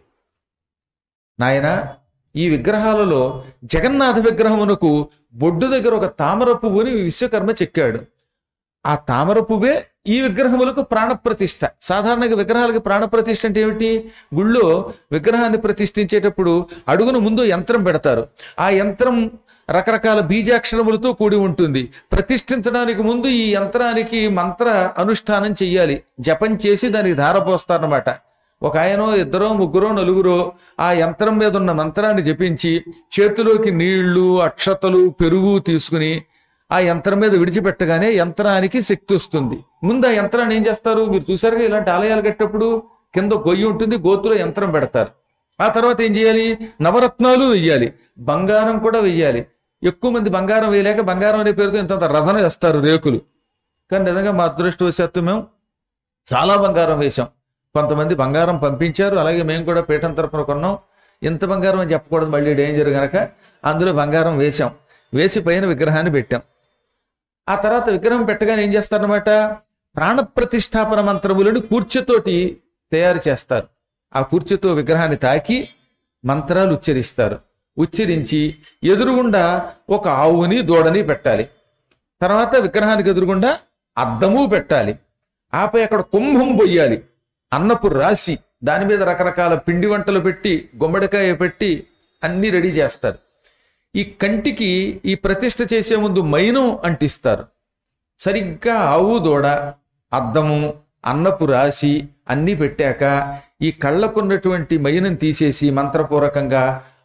నాయన ఈ విగ్రహాలలో జగన్నాథ విగ్రహమునకు బొడ్డు దగ్గర ఒక తామర పువ్వుని విశ్వకర్మ చెక్కాడు ఆ తామర పువ్వే ఈ విగ్రహములకు ప్రాణప్రతిష్ఠ సాధారణంగా విగ్రహాలకి ప్రాణప్రతిష్ఠ అంటే ఏమిటి గుళ్ళో విగ్రహాన్ని ప్రతిష్ఠించేటప్పుడు అడుగున ముందు యంత్రం పెడతారు ఆ యంత్రం రకరకాల బీజాక్షరములతో కూడి ఉంటుంది ప్రతిష్ఠించడానికి ముందు ఈ యంత్రానికి మంత్ర అనుష్ఠానం చెయ్యాలి జపం చేసి దానికి ధారపోస్తారన్నమాట ఒక ఆయనో ఇద్దరో ముగ్గురో నలుగురో ఆ యంత్రం మీద ఉన్న మంత్రాన్ని జపించి చేతిలోకి నీళ్లు అక్షతలు పెరుగు తీసుకుని ఆ యంత్రం మీద విడిచిపెట్టగానే యంత్రానికి శక్తి వస్తుంది ముందు ఆ యంత్రాన్ని ఏం చేస్తారు మీరు చూసారుగా ఇలాంటి ఆలయాలు కట్టేటప్పుడు కింద గొయ్యి ఉంటుంది గోతులో యంత్రం పెడతారు ఆ తర్వాత ఏం చేయాలి నవరత్నాలు వెయ్యాలి బంగారం కూడా వెయ్యాలి ఎక్కువ మంది బంగారం వేయలేక బంగారం అనే పేరుతో ఇంత రథన వేస్తారు రేకులు కానీ నిజంగా మా అదృష్టవశాత్తు మేము చాలా బంగారం వేశాం కొంతమంది బంగారం పంపించారు అలాగే మేము కూడా పీఠం తరపున కొన్నాం ఇంత బంగారం అని చెప్పకూడదు మళ్ళీ డేంజర్ గనక అందులో బంగారం వేశాం వేసి పైన విగ్రహాన్ని పెట్టాం ఆ తర్వాత విగ్రహం పెట్టగానే ఏం చేస్తారనమాట ప్రాణప్రతిష్టాపన మంత్రములను కూర్చుతోటి తయారు చేస్తారు ఆ కూర్చుతో విగ్రహాన్ని తాకి మంత్రాలు ఉచ్చరిస్తారు ఉచ్చరించి ఎదురుగుండా ఒక ఆవుని దూడని పెట్టాలి తర్వాత విగ్రహానికి ఎదురుగుండా అద్దము పెట్టాలి ఆపై అక్కడ కుంభం పొయ్యాలి అన్నపు రాసి దాని మీద రకరకాల పిండి వంటలు పెట్టి గుమ్మడికాయ పెట్టి అన్ని రెడీ చేస్తారు ఈ కంటికి ఈ ప్రతిష్ఠ చేసే ముందు మైనం అంటిస్తారు సరిగ్గా ఆవు దూడ అద్దము అన్నపు రాసి అన్నీ పెట్టాక ఈ కళ్ళకున్నటువంటి మైనం తీసేసి మంత్రపూర్వకంగా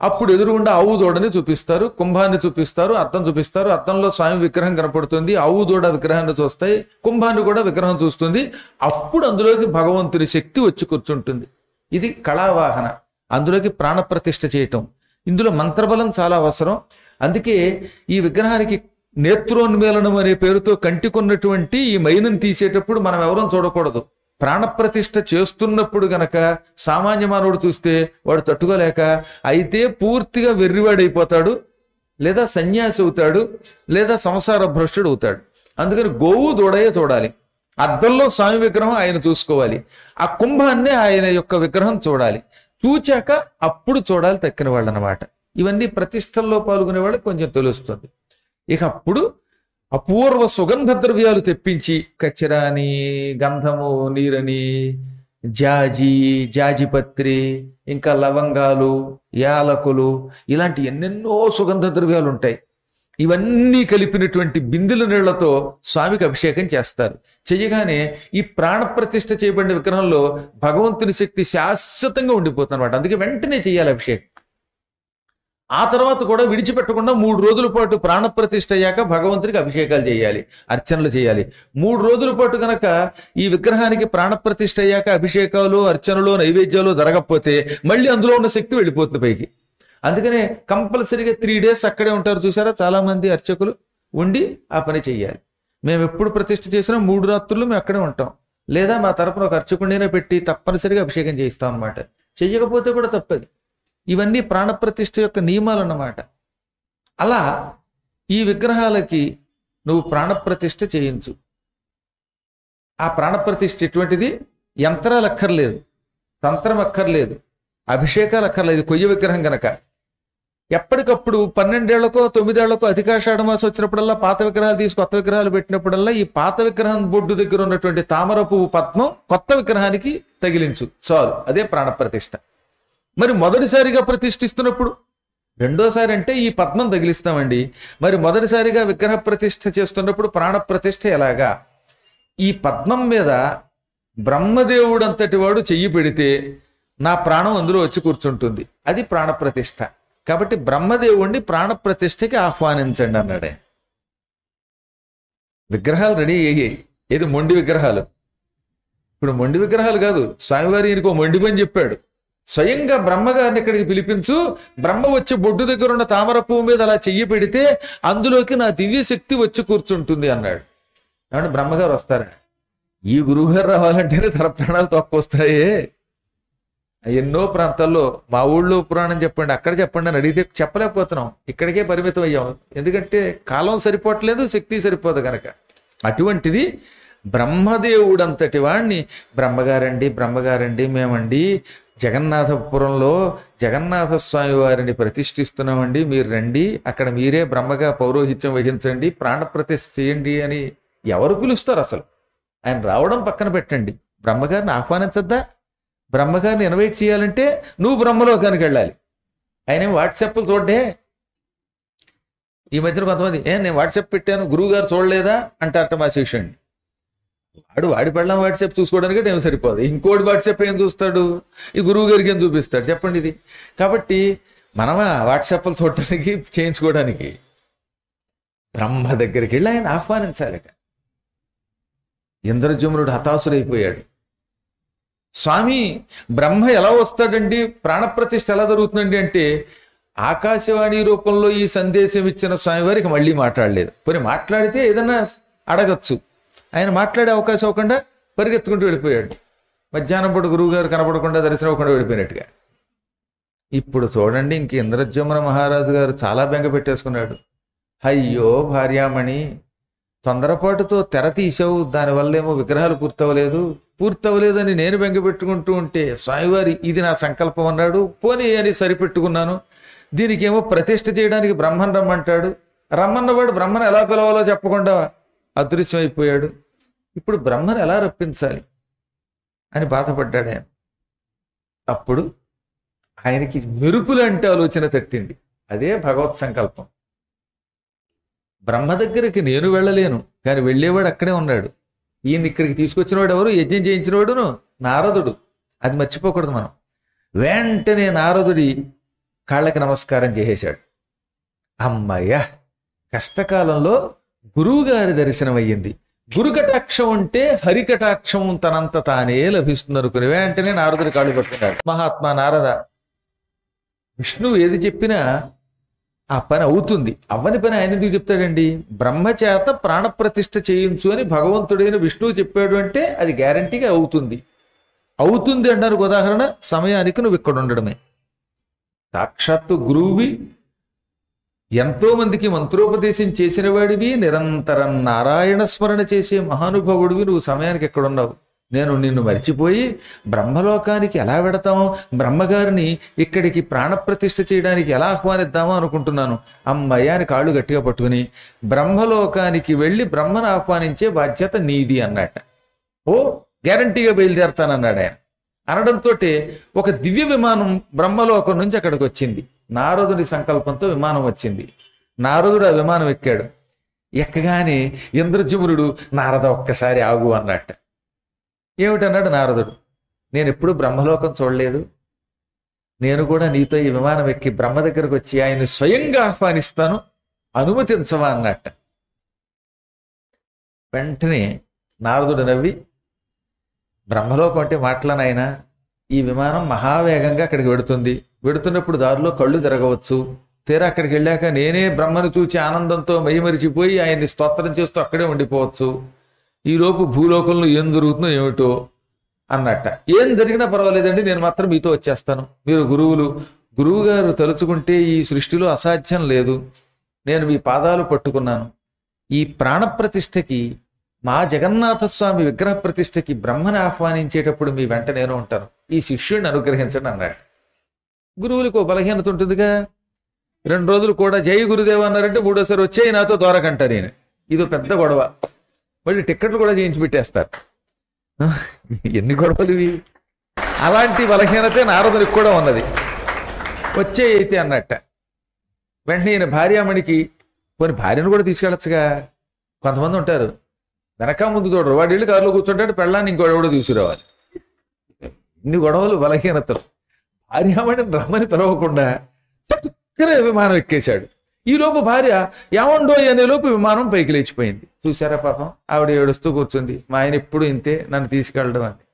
అప్పుడు ఎదురుగుండా ఆవు దూడని చూపిస్తారు కుంభాన్ని చూపిస్తారు అద్దం చూపిస్తారు అద్దంలో స్వామి విగ్రహం కనపడుతుంది ఆవు దూడ విగ్రహాన్ని చూస్తాయి కుంభాన్ని కూడా విగ్రహం చూస్తుంది అప్పుడు అందులోకి భగవంతుని శక్తి వచ్చి కూర్చుంటుంది ఇది కళావాహన అందులోకి ప్రాణప్రతిష్ఠ చేయటం ఇందులో మంత్రబలం చాలా అవసరం అందుకే ఈ విగ్రహానికి నేత్రోన్మేళనం అనే పేరుతో కంటికొన్నటువంటి ఈ మైనం తీసేటప్పుడు మనం ఎవరూ చూడకూడదు ప్రాణప్రతిష్ఠ చేస్తున్నప్పుడు గనక సామాన్య మానవుడు చూస్తే వాడు తట్టుకోలేక అయితే పూర్తిగా వెర్రివాడైపోతాడు లేదా సన్యాసి అవుతాడు లేదా సంసార భ్రష్టుడు అవుతాడు అందుకని గోవు దూడయే చూడాలి అద్దంలో స్వామి విగ్రహం ఆయన చూసుకోవాలి ఆ కుంభాన్ని ఆయన యొక్క విగ్రహం చూడాలి చూచాక అప్పుడు చూడాలి తక్కిన వాళ్ళు అనమాట ఇవన్నీ ప్రతిష్టల్లో పాల్గొనే వాళ్ళకి కొంచెం తెలుస్తుంది ఇక అప్పుడు అపూర్వ సుగంధ ద్రవ్యాలు తెప్పించి కచ్చిరాని గంధము నీరని జాజి జాజిపత్రి ఇంకా లవంగాలు యాలకులు ఇలాంటి ఎన్నెన్నో సుగంధ ద్రవ్యాలు ఉంటాయి ఇవన్నీ కలిపినటువంటి బిందుల నీళ్లతో స్వామికి అభిషేకం చేస్తారు చెయ్యగానే ఈ ప్రాణప్రతిష్ఠ చేయబడిన విగ్రహంలో భగవంతుని శక్తి శాశ్వతంగా ఉండిపోతుంది అనమాట అందుకే వెంటనే చేయాలి అభిషేకం ఆ తర్వాత కూడా విడిచిపెట్టకుండా మూడు రోజుల పాటు ప్రాణప్రతిష్ఠ అయ్యాక భగవంతుడికి అభిషేకాలు చేయాలి అర్చనలు చేయాలి మూడు రోజుల పాటు గనక ఈ విగ్రహానికి ప్రాణప్రతిష్ఠ అయ్యాక అభిషేకాలు అర్చనలు నైవేద్యాలు జరగకపోతే మళ్ళీ అందులో ఉన్న శక్తి వెళ్ళిపోతుంది పైకి అందుకనే కంపల్సరీగా త్రీ డేస్ అక్కడే ఉంటారు చూసారా చాలా మంది అర్చకులు ఉండి ఆ పని చెయ్యాలి మేము ఎప్పుడు ప్రతిష్ఠ చేసినా మూడు రాత్రులు మేము అక్కడే ఉంటాం లేదా మా తరపున ఒక అర్చకుడినే పెట్టి తప్పనిసరిగా అభిషేకం చేయిస్తాం అనమాట చెయ్యకపోతే కూడా తప్పది ఇవన్నీ ప్రాణప్రతిష్ఠ యొక్క నియమాలు అన్నమాట అలా ఈ విగ్రహాలకి నువ్వు ప్రాణప్రతిష్ఠ చేయించు ఆ ప్రాణప్రతిష్ఠ ఎటువంటిది యంత్రాలు అక్కర్లేదు తంత్రం అక్కర్లేదు అభిషేకాలు అక్కర్లేదు ఇది కొయ్య విగ్రహం గనక ఎప్పటికప్పుడు పన్నెండేళ్లకో తొమ్మిదేళ్లకో అధికాషాఢ మాసం వచ్చినప్పుడల్లా పాత విగ్రహాలు తీసి కొత్త విగ్రహాలు పెట్టినప్పుడల్లా ఈ పాత విగ్రహం బొడ్డు దగ్గర ఉన్నటువంటి తామర పువ్వు పద్మం కొత్త విగ్రహానికి తగిలించు చాలు అదే ప్రాణప్రతిష్ఠ మరి మొదటిసారిగా ప్రతిష్ఠిస్తున్నప్పుడు రెండోసారి అంటే ఈ పద్మం తగిలిస్తామండి మరి మొదటిసారిగా విగ్రహ ప్రతిష్ఠ చేస్తున్నప్పుడు ప్రాణ ప్రతిష్ఠ ఎలాగా ఈ పద్మం మీద బ్రహ్మదేవుడు అంతటి వాడు చెయ్యి పెడితే నా ప్రాణం అందులో వచ్చి కూర్చుంటుంది అది ప్రాణ ప్రతిష్ఠ కాబట్టి బ్రహ్మదేవుణ్ణి ప్రాణ ప్రతిష్ఠకి ఆహ్వానించండి అన్నాడే విగ్రహాలు రెడీ అయ్యాయి ఏది మొండి విగ్రహాలు ఇప్పుడు మొండి విగ్రహాలు కాదు స్వామివారి ఈయనకు ఓ మొండి పని చెప్పాడు స్వయంగా బ్రహ్మగారిని ఇక్కడికి పిలిపించు బ్రహ్మ వచ్చి బొడ్డు దగ్గర ఉన్న తామర పువ్వు మీద అలా చెయ్యి పెడితే అందులోకి నా దివ్య శక్తి వచ్చి కూర్చుంటుంది అన్నాడు ఏమంటే బ్రహ్మగారు వస్తారా ఈ గురువుగారు రావాలంటేనే తల ప్రాణాలు తక్కువస్తాయే ఎన్నో ప్రాంతాల్లో మా ఊళ్ళో పురాణం చెప్పండి అక్కడ చెప్పండి అని అడిగితే చెప్పలేకపోతున్నాం ఇక్కడికే పరిమితం అయ్యాం ఎందుకంటే కాలం సరిపోవట్లేదు శక్తి సరిపోదు గనక అటువంటిది బ్రహ్మదేవుడంతటి వాణ్ణి బ్రహ్మగారండి బ్రహ్మగారండి మేమండి జగన్నాథపురంలో జగన్నాథ స్వామి వారిని ప్రతిష్ఠిస్తున్నామండి మీరు రండి అక్కడ మీరే బ్రహ్మగా పౌరోహిత్యం వహించండి ప్రాణప్రతిష్ఠ చేయండి అని ఎవరు పిలుస్తారు అసలు ఆయన రావడం పక్కన పెట్టండి బ్రహ్మగారిని ఆహ్వానించద్దా బ్రహ్మగారిని ఇన్వైట్ చేయాలంటే నువ్వు బ్రహ్మలోకానికి వెళ్ళాలి ఆయన వాట్సాప్లు చూడ్డే ఈ మధ్యన కొంతమంది ఏ నేను వాట్సాప్ పెట్టాను గురువు గారు చూడలేదా అంటారట మా శిష్యుడిని వాడు వాడి పెళ్ళం వాట్సాప్ చూసుకోవడానికి టైం సరిపోదు ఇంకోటి వాట్సాప్ ఏం చూస్తాడు ఈ గురువు గారికి ఏం చూపిస్తాడు చెప్పండి ఇది కాబట్టి మనమా వాట్సాప్లు చూడటానికి చేయించుకోవడానికి బ్రహ్మ దగ్గరికి వెళ్ళి ఆయన ఆహ్వానించాలట ఇంద్రజమునుడు హతాసురైపోయాడు స్వామి బ్రహ్మ ఎలా వస్తాడండి ప్రాణప్రతిష్ఠ ఎలా జరుగుతుందండి అంటే ఆకాశవాణి రూపంలో ఈ సందేశం ఇచ్చిన స్వామివారికి మళ్ళీ మాట్లాడలేదు పోనీ మాట్లాడితే ఏదైనా అడగచ్చు ఆయన మాట్లాడే అవకాశం అవ్వకుండా పరిగెత్తుకుంటూ వెళ్ళిపోయాడు మధ్యాహ్నం పూట గురువుగారు కనపడకుండా దర్శనం అవ్వకుండా వెళ్ళిపోయినట్టుగా ఇప్పుడు చూడండి ఇంక ఇంద్రజమున మహారాజు గారు చాలా బెంగ పెట్టేసుకున్నాడు అయ్యో భార్యామణి తొందరపాటుతో తెర తీసావు దానివల్ల ఏమో విగ్రహాలు పూర్తవలేదు పూర్తవలేదని నేను బెంగ పెట్టుకుంటూ ఉంటే స్వామివారి ఇది నా సంకల్పం అన్నాడు పోనీ అని సరిపెట్టుకున్నాను దీనికేమో ప్రతిష్ఠ చేయడానికి బ్రహ్మన్ రమ్మంటాడు రమ్మన్నవాడు బ్రహ్మను ఎలా పిలవాలో చెప్పకుండా అదృశ్యమైపోయాడు ఇప్పుడు బ్రహ్మను ఎలా రప్పించాలి అని బాధపడ్డాడు ఆయన అప్పుడు ఆయనకి మెరుపులంటే ఆలోచన తట్టింది అదే భగవత్ సంకల్పం బ్రహ్మ దగ్గరికి నేను వెళ్ళలేను కానీ వెళ్ళేవాడు అక్కడే ఉన్నాడు ఈయన ఇక్కడికి తీసుకొచ్చినవాడు ఎవరు యజ్ఞం చేయించినవాడును నారదుడు అది మర్చిపోకూడదు మనం వెంటనే నారదుడి కాళ్ళకి నమస్కారం చేసేశాడు అమ్మయ్య కష్టకాలంలో గురువుగారి దర్శనం అయ్యింది గురుకటాక్షం ఉంటే హరికటాక్షం తనంత తానే లభిస్తుంది అనుకుని వెంటనే నారదుడి కాళ్ళు పట్టుకున్నాడు మహాత్మా నారద విష్ణువు ఏది చెప్పినా ఆ పని అవుతుంది అవ్వని పని ఆయన ఎందుకు చెప్తాడండి బ్రహ్మచేత ప్రాణప్రతిష్ఠ చేయించు అని భగవంతుడైన విష్ణువు చెప్పాడు అంటే అది గ్యారంటీగా అవుతుంది అవుతుంది అంటారు ఉదాహరణ సమయానికి నువ్వు ఇక్కడ ఉండడమే సాక్షాత్తు గురువువి ఎంతో మందికి మంత్రోపదేశం చేసిన వాడివి నిరంతరం నారాయణ స్మరణ చేసే మహానుభావుడివి నువ్వు సమయానికి ఎక్కడున్నావు నేను నిన్ను మర్చిపోయి బ్రహ్మలోకానికి ఎలా వెడతామో బ్రహ్మగారిని ఇక్కడికి ప్రాణప్రతిష్ఠ చేయడానికి ఎలా ఆహ్వానిద్దామో అనుకుంటున్నాను అమ్మయ్య అని కాళ్ళు గట్టిగా పట్టుకుని బ్రహ్మలోకానికి వెళ్ళి బ్రహ్మను ఆహ్వానించే బాధ్యత నీది అన్నట్ట ఓ గ్యారంటీగా బయలుదేరతానన్నాడు ఆయన అనడంతో ఒక దివ్య విమానం బ్రహ్మలోకం నుంచి అక్కడికి వచ్చింది నారదుని సంకల్పంతో విమానం వచ్చింది నారదుడు ఆ విమానం ఎక్కాడు ఎక్కగానే ఇంద్రజమునుడు నారద ఒక్కసారి ఆగు అన్నట్ట ఏమిటన్నాడు నారదుడు నేను ఎప్పుడు బ్రహ్మలోకం చూడలేదు నేను కూడా నీతో ఈ విమానం ఎక్కి బ్రహ్మ దగ్గరకు వచ్చి ఆయన్ని స్వయంగా ఆహ్వానిస్తాను అనుమతించవా అన్నట్ట వెంటనే నారదుడు నవ్వి బ్రహ్మలోకం అంటే మాటలనైనా ఈ విమానం మహావేగంగా అక్కడికి వెడుతుంది వెడుతున్నప్పుడు దారిలో కళ్ళు తిరగవచ్చు తీరా అక్కడికి వెళ్ళాక నేనే బ్రహ్మను చూచి ఆనందంతో మైమరిచిపోయి ఆయన్ని స్తోత్రం చేస్తూ అక్కడే ఉండిపోవచ్చు ఈలోపు భూలోకంలో ఏం జరుగుతుందో ఏమిటో అన్నట్ట ఏం జరిగినా పర్వాలేదండి నేను మాత్రం మీతో వచ్చేస్తాను మీరు గురువులు గురువు గారు తలుచుకుంటే ఈ సృష్టిలో అసాధ్యం లేదు నేను మీ పాదాలు పట్టుకున్నాను ఈ ప్రాణప్రతిష్ఠకి మా జగన్నాథ స్వామి విగ్రహ ప్రతిష్ఠకి బ్రహ్మని ఆహ్వానించేటప్పుడు మీ వెంట నేను ఉంటాను ఈ శిష్యుడిని అనుగ్రహించండి అన్నాడు గురువులకు ఓ బలహీనత ఉంటుందిగా రెండు రోజులు కూడా జై గురుదేవ అన్నారంటే మూడోసారి వచ్చేయి నాతో దూరకంట నేను ఇదో పెద్ద గొడవ మళ్ళీ టిక్కెట్లు కూడా చేయించి పెట్టేస్తారు ఎన్ని గొడవలు ఇవి అలాంటి బలహీనతే నారదునికి కూడా ఉన్నది వచ్చే అయితే అన్నట్ట వెంటనే ఈయన భార్యామణికి పోనీ భార్యను కూడా తీసుకెళ్ళొచ్చుగా కొంతమంది ఉంటారు వెనక ముందు చూడరు వాడి ఇల్లు కారులో కూర్చుంటాడు పెళ్ళాన్ని ఇంకో కూడా తీసుకురావాలి ఇన్ని గొడవలు బలహీనతలు భార్యామణిని రమ్మని పిలవకుండా చక్కనే విమానం ఎక్కేశాడు ఈ లోపు భార్య ఏమండో అనే లోపు విమానం పైకి లేచిపోయింది చూసారా పాపం ఆవిడ ఏడుస్తూ కూర్చుంది మా ఆయన ఎప్పుడు ఇంతే నన్ను తీసుకెళ్ళడం అంది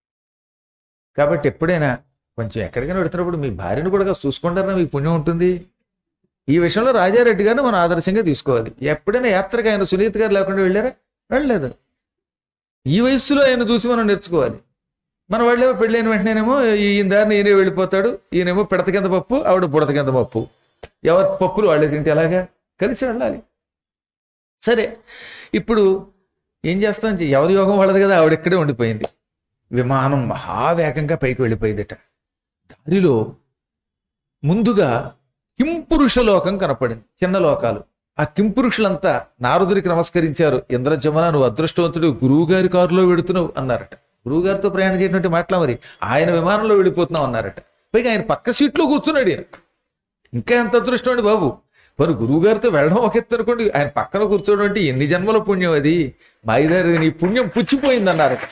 కాబట్టి ఎప్పుడైనా కొంచెం ఎక్కడికైనా పెడుతున్నప్పుడు మీ భార్యను కూడా కాస్త చూసుకుంటారని మీకు పుణ్యం ఉంటుంది ఈ విషయంలో రాజారెడ్డి గారిని మనం ఆదర్శంగా తీసుకోవాలి ఎప్పుడైనా యాత్రకు ఆయన సునీత్ గారు లేకుండా వెళ్ళారా వెళ్ళలేదు ఈ వయస్సులో ఆయన చూసి మనం నేర్చుకోవాలి మన వాళ్ళేమో పెళ్ళైన వెంటనేనేమో ఈయన దారిని ఈయనే వెళ్ళిపోతాడు ఈయనేమో పిడత కింద పప్పు ఆవిడ బుడత కింద పప్పు ఎవరి పప్పులు వాళ్ళే తింటే ఎలాగా కలిసి వెళ్ళాలి సరే ఇప్పుడు ఏం చేస్తాం ఎవరి యోగం వాళ్ళది కదా ఆవిడ ఇక్కడే ఉండిపోయింది విమానం మహావేగంగా పైకి వెళ్ళిపోయిందట దారిలో ముందుగా కింపురుష లోకం కనపడింది చిన్న లోకాలు ఆ కింపురుషులంతా నారదుడికి నమస్కరించారు ఇంద్రజమున నువ్వు అదృష్టవంతుడు గురువు గారి కారులో వెడుతున్నావు అన్నారట గురువు గారితో ప్రయాణం చేయటువంటి మాటలా మరి ఆయన విమానంలో వెళ్ళిపోతున్నావు అన్నారట పైగా ఆయన పక్క సీట్లో కూర్చున్నాడు ఈయన ఇంకా ఎంత అదృష్టం అండి బాబు మరి గురువు గారితో వెళ్ళడం ఒక ఎత్తు అనుకోండి ఆయన పక్కన కూర్చోవడం అంటే ఎన్ని జన్మల పుణ్యం అది మాయిదారి నీ పుణ్యం పుచ్చిపోయింది అన్నారట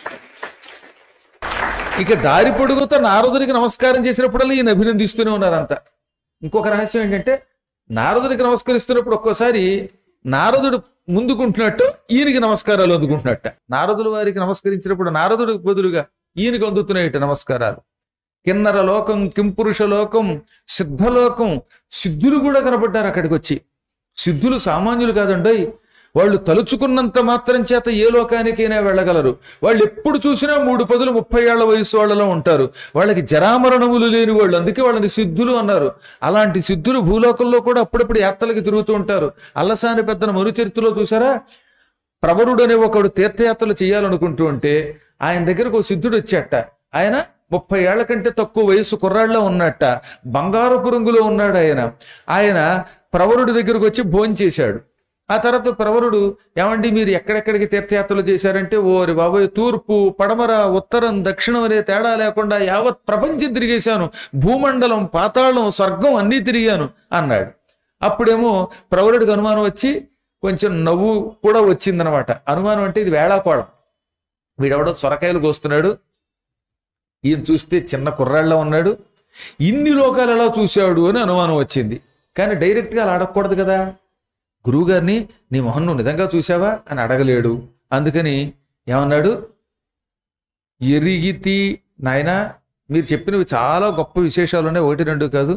ఇక దారి పొడుగుతో నారదుడికి నమస్కారం చేసినప్పుడల్లా ఈయన అభినందిస్తూనే ఉన్నారంతా ఇంకొక రహస్యం ఏంటంటే నారదుడికి నమస్కరిస్తున్నప్పుడు ఒక్కోసారి నారదుడు ముందుకుంటున్నట్టు ఈయనకి నమస్కారాలు అందుకుంటున్నట్ట నారదుడు వారికి నమస్కరించినప్పుడు నారదుడికి బదులుగా ఈయనకి అందుతున్నాయట నమస్కారాలు కిన్నర లోకం కింపురుష లోకం సిద్ధలోకం సిద్ధులు కూడా కనబడ్డారు అక్కడికి వచ్చి సిద్ధులు సామాన్యులు కాదండోయ్ వాళ్ళు తలుచుకున్నంత మాత్రం చేత ఏ లోకానికైనా వెళ్ళగలరు వాళ్ళు ఎప్పుడు చూసినా మూడు పదులు ముప్పై ఏళ్ల వయసు వాళ్ళలో ఉంటారు వాళ్ళకి జరామరణములు లేని వాళ్ళు అందుకే వాళ్ళని సిద్ధులు అన్నారు అలాంటి సిద్ధులు భూలోకంలో కూడా అప్పుడప్పుడు యాత్రలకి తిరుగుతూ ఉంటారు అల్లసాని పెద్దన మరుచరిత్రలో చూసారా ప్రవరుడు అనే ఒకడు తీర్థయాత్రలు చేయాలనుకుంటూ ఉంటే ఆయన దగ్గరకు ఒక సిద్ధుడు వచ్చాట ఆయన ముప్పై ఏళ్ల కంటే తక్కువ వయసు కుర్రాళ్ళలో ఉన్నట్ట బంగారపు రంగులో ఉన్నాడు ఆయన ఆయన ప్రవరుడి దగ్గరకు వచ్చి భోంచేశాడు ఆ తర్వాత ప్రవరుడు ఏమండి మీరు ఎక్కడెక్కడికి తీర్థయాత్రలు చేశారంటే ఓరి బాబోయ్ తూర్పు పడమర ఉత్తరం దక్షిణం అనే తేడా లేకుండా యావత్ ప్రపంచం తిరిగేశాను భూమండలం పాతాళం స్వర్గం అన్నీ తిరిగాను అన్నాడు అప్పుడేమో ప్రవరుడికి అనుమానం వచ్చి కొంచెం నవ్వు కూడా వచ్చిందనమాట అనుమానం అంటే ఇది వేళాకోళం వీడెవడో సొరకాయలు కోస్తున్నాడు ఈయన చూస్తే చిన్న కుర్రాళ్ళ ఉన్నాడు ఇన్ని లోకాలు ఎలా చూశాడు అని అనుమానం వచ్చింది కానీ డైరెక్ట్గా అలా అడగకూడదు కదా గురువుగారిని నీ మొహం నువ్వు నిజంగా చూసావా అని అడగలేడు అందుకని ఏమన్నాడు ఎరిగితి నాయనా మీరు చెప్పినవి చాలా గొప్ప విశేషాలు ఉన్నాయి ఒకటి రెండు కాదు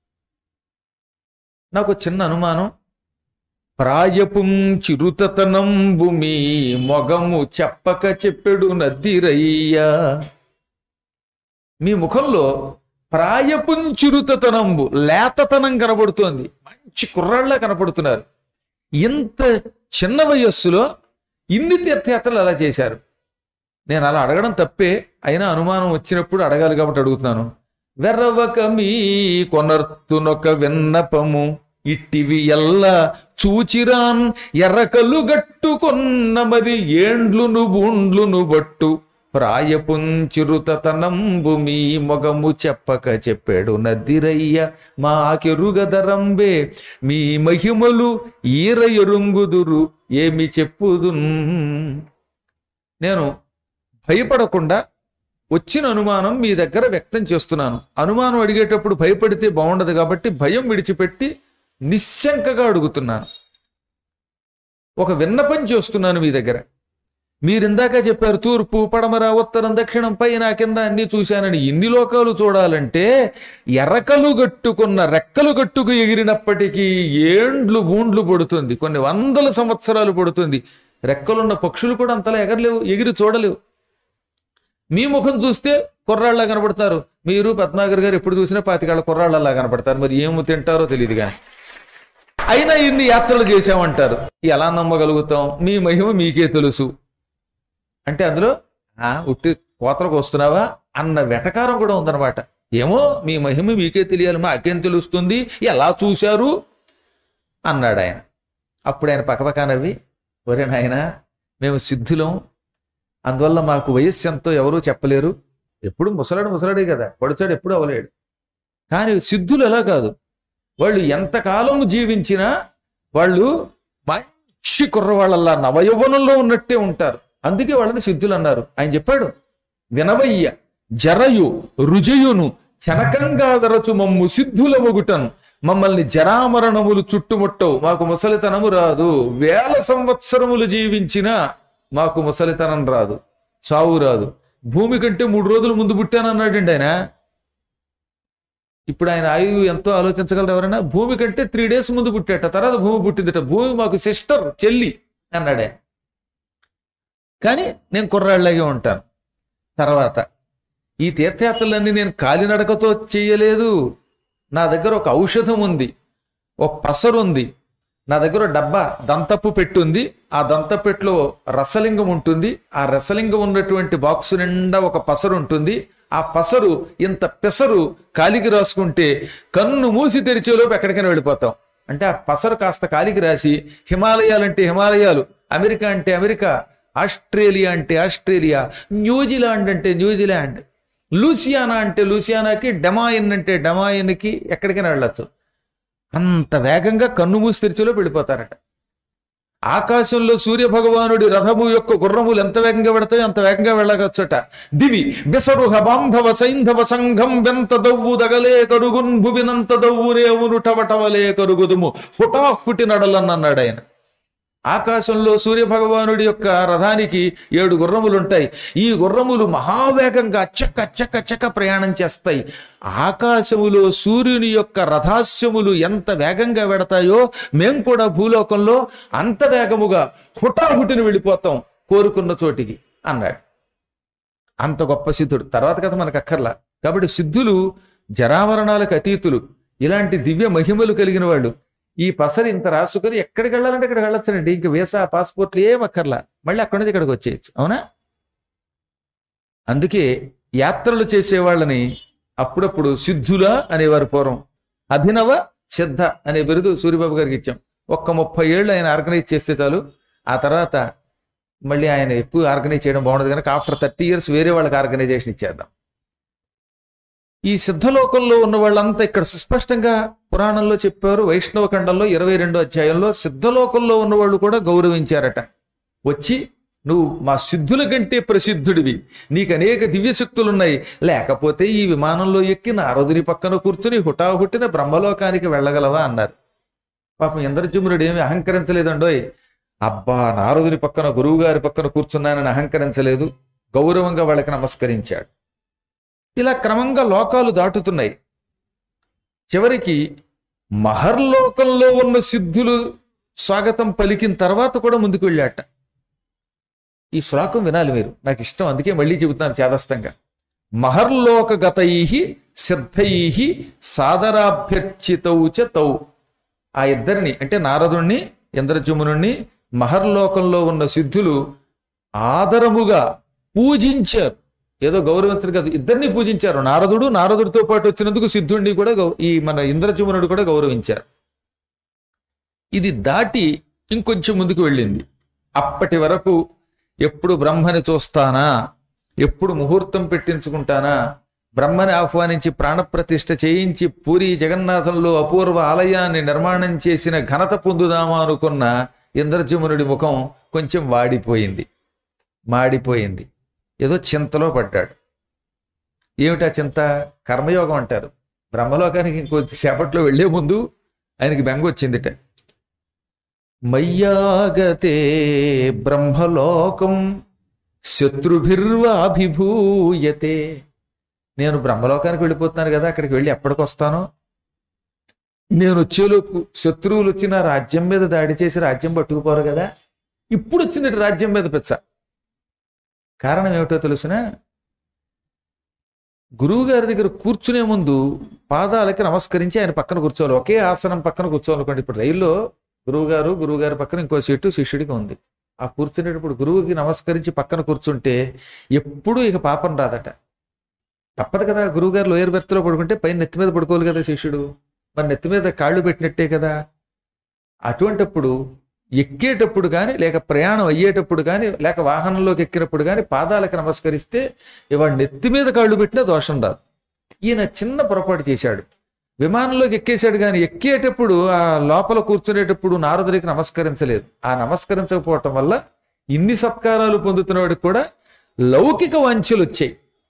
నాకు చిన్న అనుమానం ప్రాయపుం చిరుతతనంబు మీ మొగము చెప్పక చెప్పెడు నద్దిరయ్యా మీ ముఖంలో ప్రాయపుం చిరుతతనంబు లేతతనం కనబడుతోంది మంచి కుర్రాళ్ళ కనపడుతున్నారు ఇంత చిన్న వయస్సులో ఇన్ని తీర్థయాత్రలు అలా చేశారు నేను అలా అడగడం తప్పే అయినా అనుమానం వచ్చినప్పుడు అడగాలి కాబట్టి అడుగుతున్నాను వెర్రవక మీ కొనర్తునొక విన్నపము ఇట్టివి ఎల్ల చూచిరాన్ ఎర్రకలు గట్టుకొన్న మరి ఏండ్లును బూండ్లును బట్టు ప్రాయపుంచిరుతనంబు మీ మొగము చెప్పక చెప్పాడు నదిరయ్య మాకెరుగదరంబే మీ మహిమలు ఈర ఎరుంగుదురు ఏమి చెప్పుదున్ నేను భయపడకుండా వచ్చిన అనుమానం మీ దగ్గర వ్యక్తం చేస్తున్నాను అనుమానం అడిగేటప్పుడు భయపడితే బాగుండదు కాబట్టి భయం విడిచిపెట్టి నిశ్శంకగా అడుగుతున్నాను ఒక విన్నపం చేస్తున్నాను మీ దగ్గర మీరిందాక చెప్పారు తూర్పు పడమర ఉత్తరం దక్షిణం పైన కింద అన్ని చూశానని ఇన్ని లోకాలు చూడాలంటే ఎరకలు గట్టుకున్న రెక్కలు గట్టుకు ఎగిరినప్పటికీ ఏండ్లు బూండ్లు పడుతుంది కొన్ని వందల సంవత్సరాలు పడుతుంది రెక్కలున్న పక్షులు కూడా అంతలా ఎగరలేవు ఎగిరి చూడలేవు మీ ముఖం చూస్తే కుర్రాళ్ళ కనపడతారు మీరు పద్మాగర్ గారు ఎప్పుడు చూసినా పాతికాళ్ళ కుర్రాళ్ళలా కనపడతారు మరి ఏమి తింటారో తెలియదు కానీ అయినా ఇన్ని యాత్రలు చేశామంటారు ఎలా నమ్మగలుగుతాం మీ మహిమ మీకే తెలుసు అంటే అందులో "ఆ, ఉట్టి కోతలకు వస్తున్నావా అన్న వెటకారం కూడా ఉందన్నమాట ఏమో మీ మహిమ మీకే తెలియాలి మాకేం తెలుస్తుంది ఎలా చూశారు అన్నాడు ఆయన అప్పుడు ఆయన పక్కపక్క నవ్వి ఒరే నాయన మేము సిద్ధులం అందువల్ల మాకు వయస్సు ఎంతో ఎవరూ చెప్పలేరు ఎప్పుడు ముసలాడు ముసలాడే కదా పడుచాడు ఎప్పుడు అవలేడు కానీ సిద్ధులు ఎలా కాదు వాళ్ళు ఎంతకాలం జీవించినా వాళ్ళు మంచి కుర్రవాళ్ళల్లా నవయౌవనంలో ఉన్నట్టే ఉంటారు అందుకే వాళ్ళని సిద్ధులు అన్నారు ఆయన చెప్పాడు వినవయ్య జరయు రుజయును చనకంగా వెరచు మమ్ము సిద్ధుల మొగుటను మమ్మల్ని జరామరణములు చుట్టుముట్టవు మాకు ముసలితనము రాదు వేల సంవత్సరములు జీవించినా మాకు ముసలితనం రాదు చావు రాదు భూమి కంటే మూడు రోజులు ముందు పుట్టానన్నాడండి ఆయన ఇప్పుడు ఆయన ఆయువు ఎంతో ఆలోచించగలరు ఎవరైనా భూమి కంటే త్రీ డేస్ ముందు పుట్టాట తర్వాత భూమి పుట్టిందట భూమి మాకు సిస్టర్ చెల్లి అన్నాడే కానీ నేను కుర్రాళ్ళగే ఉంటాను తర్వాత ఈ తీర్థయాత్రలన్నీ నేను కాలినడకతో చేయలేదు నా దగ్గర ఒక ఔషధం ఉంది ఒక పసరు ఉంది నా దగ్గర ఒక డబ్బా దంతపు పెట్టి ఉంది ఆ దంతపెట్టులో రసలింగం ఉంటుంది ఆ రసలింగం ఉన్నటువంటి బాక్స్ నిండా ఒక పసరు ఉంటుంది ఆ పసరు ఇంత పెసరు కాలికి రాసుకుంటే కన్ను మూసి తెరిచేలోపు ఎక్కడికైనా వెళ్ళిపోతాం అంటే ఆ పసరు కాస్త కాలికి రాసి హిమాలయాలు అంటే హిమాలయాలు అమెరికా అంటే అమెరికా ఆస్ట్రేలియా అంటే ఆస్ట్రేలియా న్యూజిలాండ్ అంటే న్యూజిలాండ్ లూసియానా అంటే లూసియానాకి డెమాయిన్ అంటే డెమాయిన్కి ఎక్కడికైనా వెళ్ళొచ్చు అంత వేగంగా కన్ను మూసి తెరిచేలో వెళ్ళిపోతారట ఆకాశంలో సూర్య భగవానుడి రథము యొక్క గుర్రములు ఎంత వేగంగా పెడతాయో అంత వేగంగా వెళ్ళగచ్చట దివి బెసరుహ బాంధవ సైంధవ సంఘం బెంత దవ్వు దగలే కరుగున్ భువినంత దవ్వు రేవును టవటవలే కరుగుదుము హుటాహుటి నడలన్నన్నాడు ఆయన ఆకాశంలో సూర్య భగవానుడి యొక్క రథానికి ఏడు గుర్రములు ఉంటాయి ఈ గుర్రములు మహావేగంగా అచ్చక్క అచ్చక్క అచ్చక్క ప్రయాణం చేస్తాయి ఆకాశములో సూర్యుని యొక్క రథాస్యములు ఎంత వేగంగా వెడతాయో మేం కూడా భూలోకంలో అంత వేగముగా హుటాహుటిని వెళ్ళిపోతాం కోరుకున్న చోటికి అన్నాడు అంత గొప్ప సిద్ధుడు తర్వాత కథ మనకు అక్కర్లా కాబట్టి సిద్ధులు జరామరణాలకు అతీతులు ఇలాంటి దివ్య మహిమలు కలిగిన వాళ్ళు ఈ పసరి ఇంత రాసుకొని ఎక్కడికి వెళ్ళాలంటే అక్కడికి వెళ్ళొచ్చండి ఇంక వీసా పాస్పోర్ట్లు ఏం అక్కర్లా మళ్ళీ అక్కడి నుంచి ఇక్కడికి వచ్చేయచ్చు అవునా అందుకే యాత్రలు చేసేవాళ్ళని అప్పుడప్పుడు సిద్ధుల అనేవారు పూర్వం అభినవ సిద్ధ అనే బిరుదు సూర్యబాబు గారికి ఇచ్చాం ఒక్క ముప్పై ఏళ్ళు ఆయన ఆర్గనైజ్ చేస్తే చాలు ఆ తర్వాత మళ్ళీ ఆయన ఎక్కువ ఆర్గనైజ్ చేయడం బాగుండదు కనుక ఆఫ్టర్ థర్టీ ఇయర్స్ వేరే వాళ్ళకి ఆర్గనైజేషన్ ఇచ్చేద్దాం ఈ సిద్ధలోకంలో ఉన్న వాళ్ళంతా ఇక్కడ సుస్పష్టంగా పురాణంలో చెప్పారు వైష్ణవ ఖండంలో ఇరవై రెండో అధ్యాయంలో సిద్ధలోకంలో ఉన్న వాళ్ళు కూడా గౌరవించారట వచ్చి నువ్వు మా సిద్ధుల కంటే ప్రసిద్ధుడివి నీకు అనేక దివ్యశక్తులున్నాయి లేకపోతే ఈ విమానంలో ఎక్కి నారదుని పక్కన కూర్చుని హుటాహుటిన బ్రహ్మలోకానికి వెళ్ళగలవా అన్నారు పాపం ఇంద్రజమునుడు ఏమి అహంకరించలేదండోయ్ అబ్బా నారదుని పక్కన గురువు గారి పక్కన కూర్చున్నానని అహంకరించలేదు గౌరవంగా వాళ్ళకి నమస్కరించాడు ఇలా క్రమంగా లోకాలు దాటుతున్నాయి చివరికి మహర్లోకంలో ఉన్న సిద్ధులు స్వాగతం పలికిన తర్వాత కూడా ముందుకు వెళ్ళాట ఈ శ్లోకం వినాలి మీరు నాకు ఇష్టం అందుకే మళ్ళీ చెబుతాను చేదస్తంగా మహర్లోకగతై సిద్ధై సాదరాభ్యర్చితౌ చ తౌ ఆ ఇద్దరిని అంటే నారదుణ్ణి ఇంద్రజమునుణ్ణి మహర్లోకంలో ఉన్న సిద్ధులు ఆదరముగా పూజించారు ఏదో గౌరవించరు కాదు ఇద్దరిని పూజించారు నారదుడు నారదుడితో పాటు వచ్చినందుకు సిద్ధుడిని కూడా గౌ- ఈ మన ఇంద్రజమునుడు కూడా గౌరవించారు ఇది దాటి ఇంకొంచెం ముందుకు వెళ్ళింది అప్పటి వరకు ఎప్పుడు బ్రహ్మని చూస్తానా ఎప్పుడు ముహూర్తం పెట్టించుకుంటానా బ్రహ్మని ఆహ్వానించి ప్రాణప్రతిష్ఠ చేయించి పూరి జగన్నాథంలో అపూర్వ ఆలయాన్ని నిర్మాణం చేసిన ఘనత పొందుదామా అనుకున్న ఇంద్రజమునుడి ముఖం కొంచెం వాడిపోయింది మాడిపోయింది ఏదో చింతలో పడ్డాడు ఏమిటా చింత కర్మయోగం అంటారు బ్రహ్మలోకానికి ఇంకొద్ది సేపట్లో వెళ్లే ముందు ఆయనకి బెంగ వచ్చిందిట మయ్యాగతే బ్రహ్మలోకం శత్రుభిర్వాభిభూయతే నేను బ్రహ్మలోకానికి వెళ్ళిపోతున్నాను కదా అక్కడికి వెళ్ళి ఎప్పటికొస్తానో నేను వచ్చేలోపు శత్రువులు వచ్చి నా రాజ్యం మీద దాడి చేసి రాజ్యం పట్టుకుపోరు కదా ఇప్పుడు వచ్చింది రాజ్యం మీద పెచ్చ కారణం ఏమిటో తెలుసిన గురువు గారి దగ్గర కూర్చునే ముందు పాదాలకి నమస్కరించి ఆయన పక్కన కూర్చోవాలి ఒకే ఆసనం పక్కన కూర్చోవాలనుకోండి ఇప్పుడు రైల్లో గురువు గారు గురువు గారి పక్కన ఇంకో సీటు శిష్యుడికి ఉంది ఆ కూర్చునేటప్పుడు గురువుకి నమస్కరించి పక్కన కూర్చుంటే ఎప్పుడూ ఇక పాపం రాదట తప్పదు కదా గురువు గారు లోయర్ బెర్త్లో పడుకుంటే పైన నెత్తి మీద పడుకోవాలి కదా శిష్యుడు మరి నెత్తి మీద కాళ్ళు పెట్టినట్టే కదా అటువంటప్పుడు ఎక్కేటప్పుడు కానీ లేక ప్రయాణం అయ్యేటప్పుడు కానీ లేక వాహనంలోకి ఎక్కినప్పుడు కానీ పాదాలకు నమస్కరిస్తే ఇవాడు నెత్తి మీద కాళ్ళు పెట్టినా దోషం రాదు ఈయన చిన్న పొరపాటు చేశాడు విమానంలోకి ఎక్కేశాడు కానీ ఎక్కేటప్పుడు ఆ లోపల కూర్చునేటప్పుడు నారదుడికి నమస్కరించలేదు ఆ నమస్కరించకపోవటం వల్ల ఇన్ని సత్కారాలు పొందుతున్నవాడికి కూడా లౌకిక వాంఛలు వచ్చాయి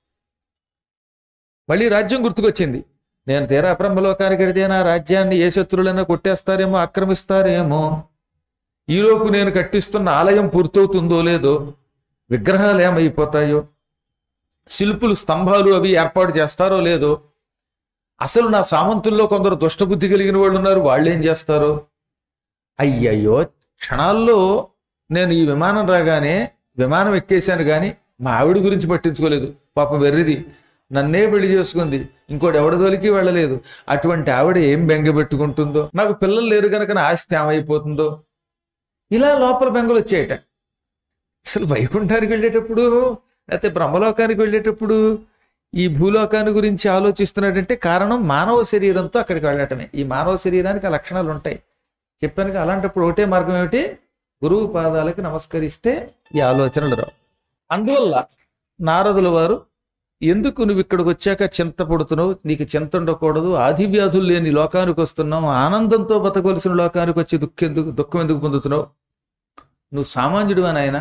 మళ్ళీ రాజ్యం గుర్తుకొచ్చింది నేను తీరా బ్రహ్మలోకానికి వెడితే నా రాజ్యాన్ని ఏ శత్రువులైనా కొట్టేస్తారేమో ఆక్రమిస్తారేమో ఈలోపు నేను కట్టిస్తున్న ఆలయం పూర్తవుతుందో లేదో విగ్రహాలు ఏమైపోతాయో శిల్పులు స్తంభాలు అవి ఏర్పాటు చేస్తారో లేదో అసలు నా సామంతుల్లో కొందరు దుష్టబుద్ధి కలిగిన వాళ్ళు ఉన్నారు వాళ్ళు ఏం చేస్తారో అయ్యయ్యో క్షణాల్లో నేను ఈ విమానం రాగానే విమానం ఎక్కేశాను కానీ మా ఆవిడ గురించి పట్టించుకోలేదు పాపం వెర్రిది నన్నే పెళ్లి చేసుకుంది ఇంకోటి ఎవడి తోలికి వెళ్ళలేదు అటువంటి ఆవిడ ఏం బెంగ పెట్టుకుంటుందో నాకు పిల్లలు లేరు కనుక నా ఆస్తి ఏమైపోతుందో ఇలా లోపల బెంగలు వచ్చాయట అసలు వైకుంఠానికి వెళ్ళేటప్పుడు లేకపోతే బ్రహ్మలోకానికి వెళ్ళేటప్పుడు ఈ భూలోకాన్ని గురించి ఆలోచిస్తున్నాడంటే కారణం మానవ శరీరంతో అక్కడికి వెళ్ళటమే ఈ మానవ శరీరానికి ఆ లక్షణాలు ఉంటాయి చెప్పాను కదా, అలాంటప్పుడు ఒకటే మార్గం ఏమిటి గురువు పాదాలకి నమస్కరిస్తే ఈ ఆలోచనలు రావు అందువల్ల నారదుల వారు ఎందుకు నువ్వు ఇక్కడికి వచ్చాక చింత పడుతున్నావు నీకు చింత ఉండకూడదు ఆది వ్యాధులు లేని లోకానికి వస్తున్నావు ఆనందంతో బతకవలసిన లోకానికి వచ్చి దుఃఖెందుకు దుఃఖం ఎందుకు పొందుతున్నావు నువ్వు సామాన్యుడు అని ఆయన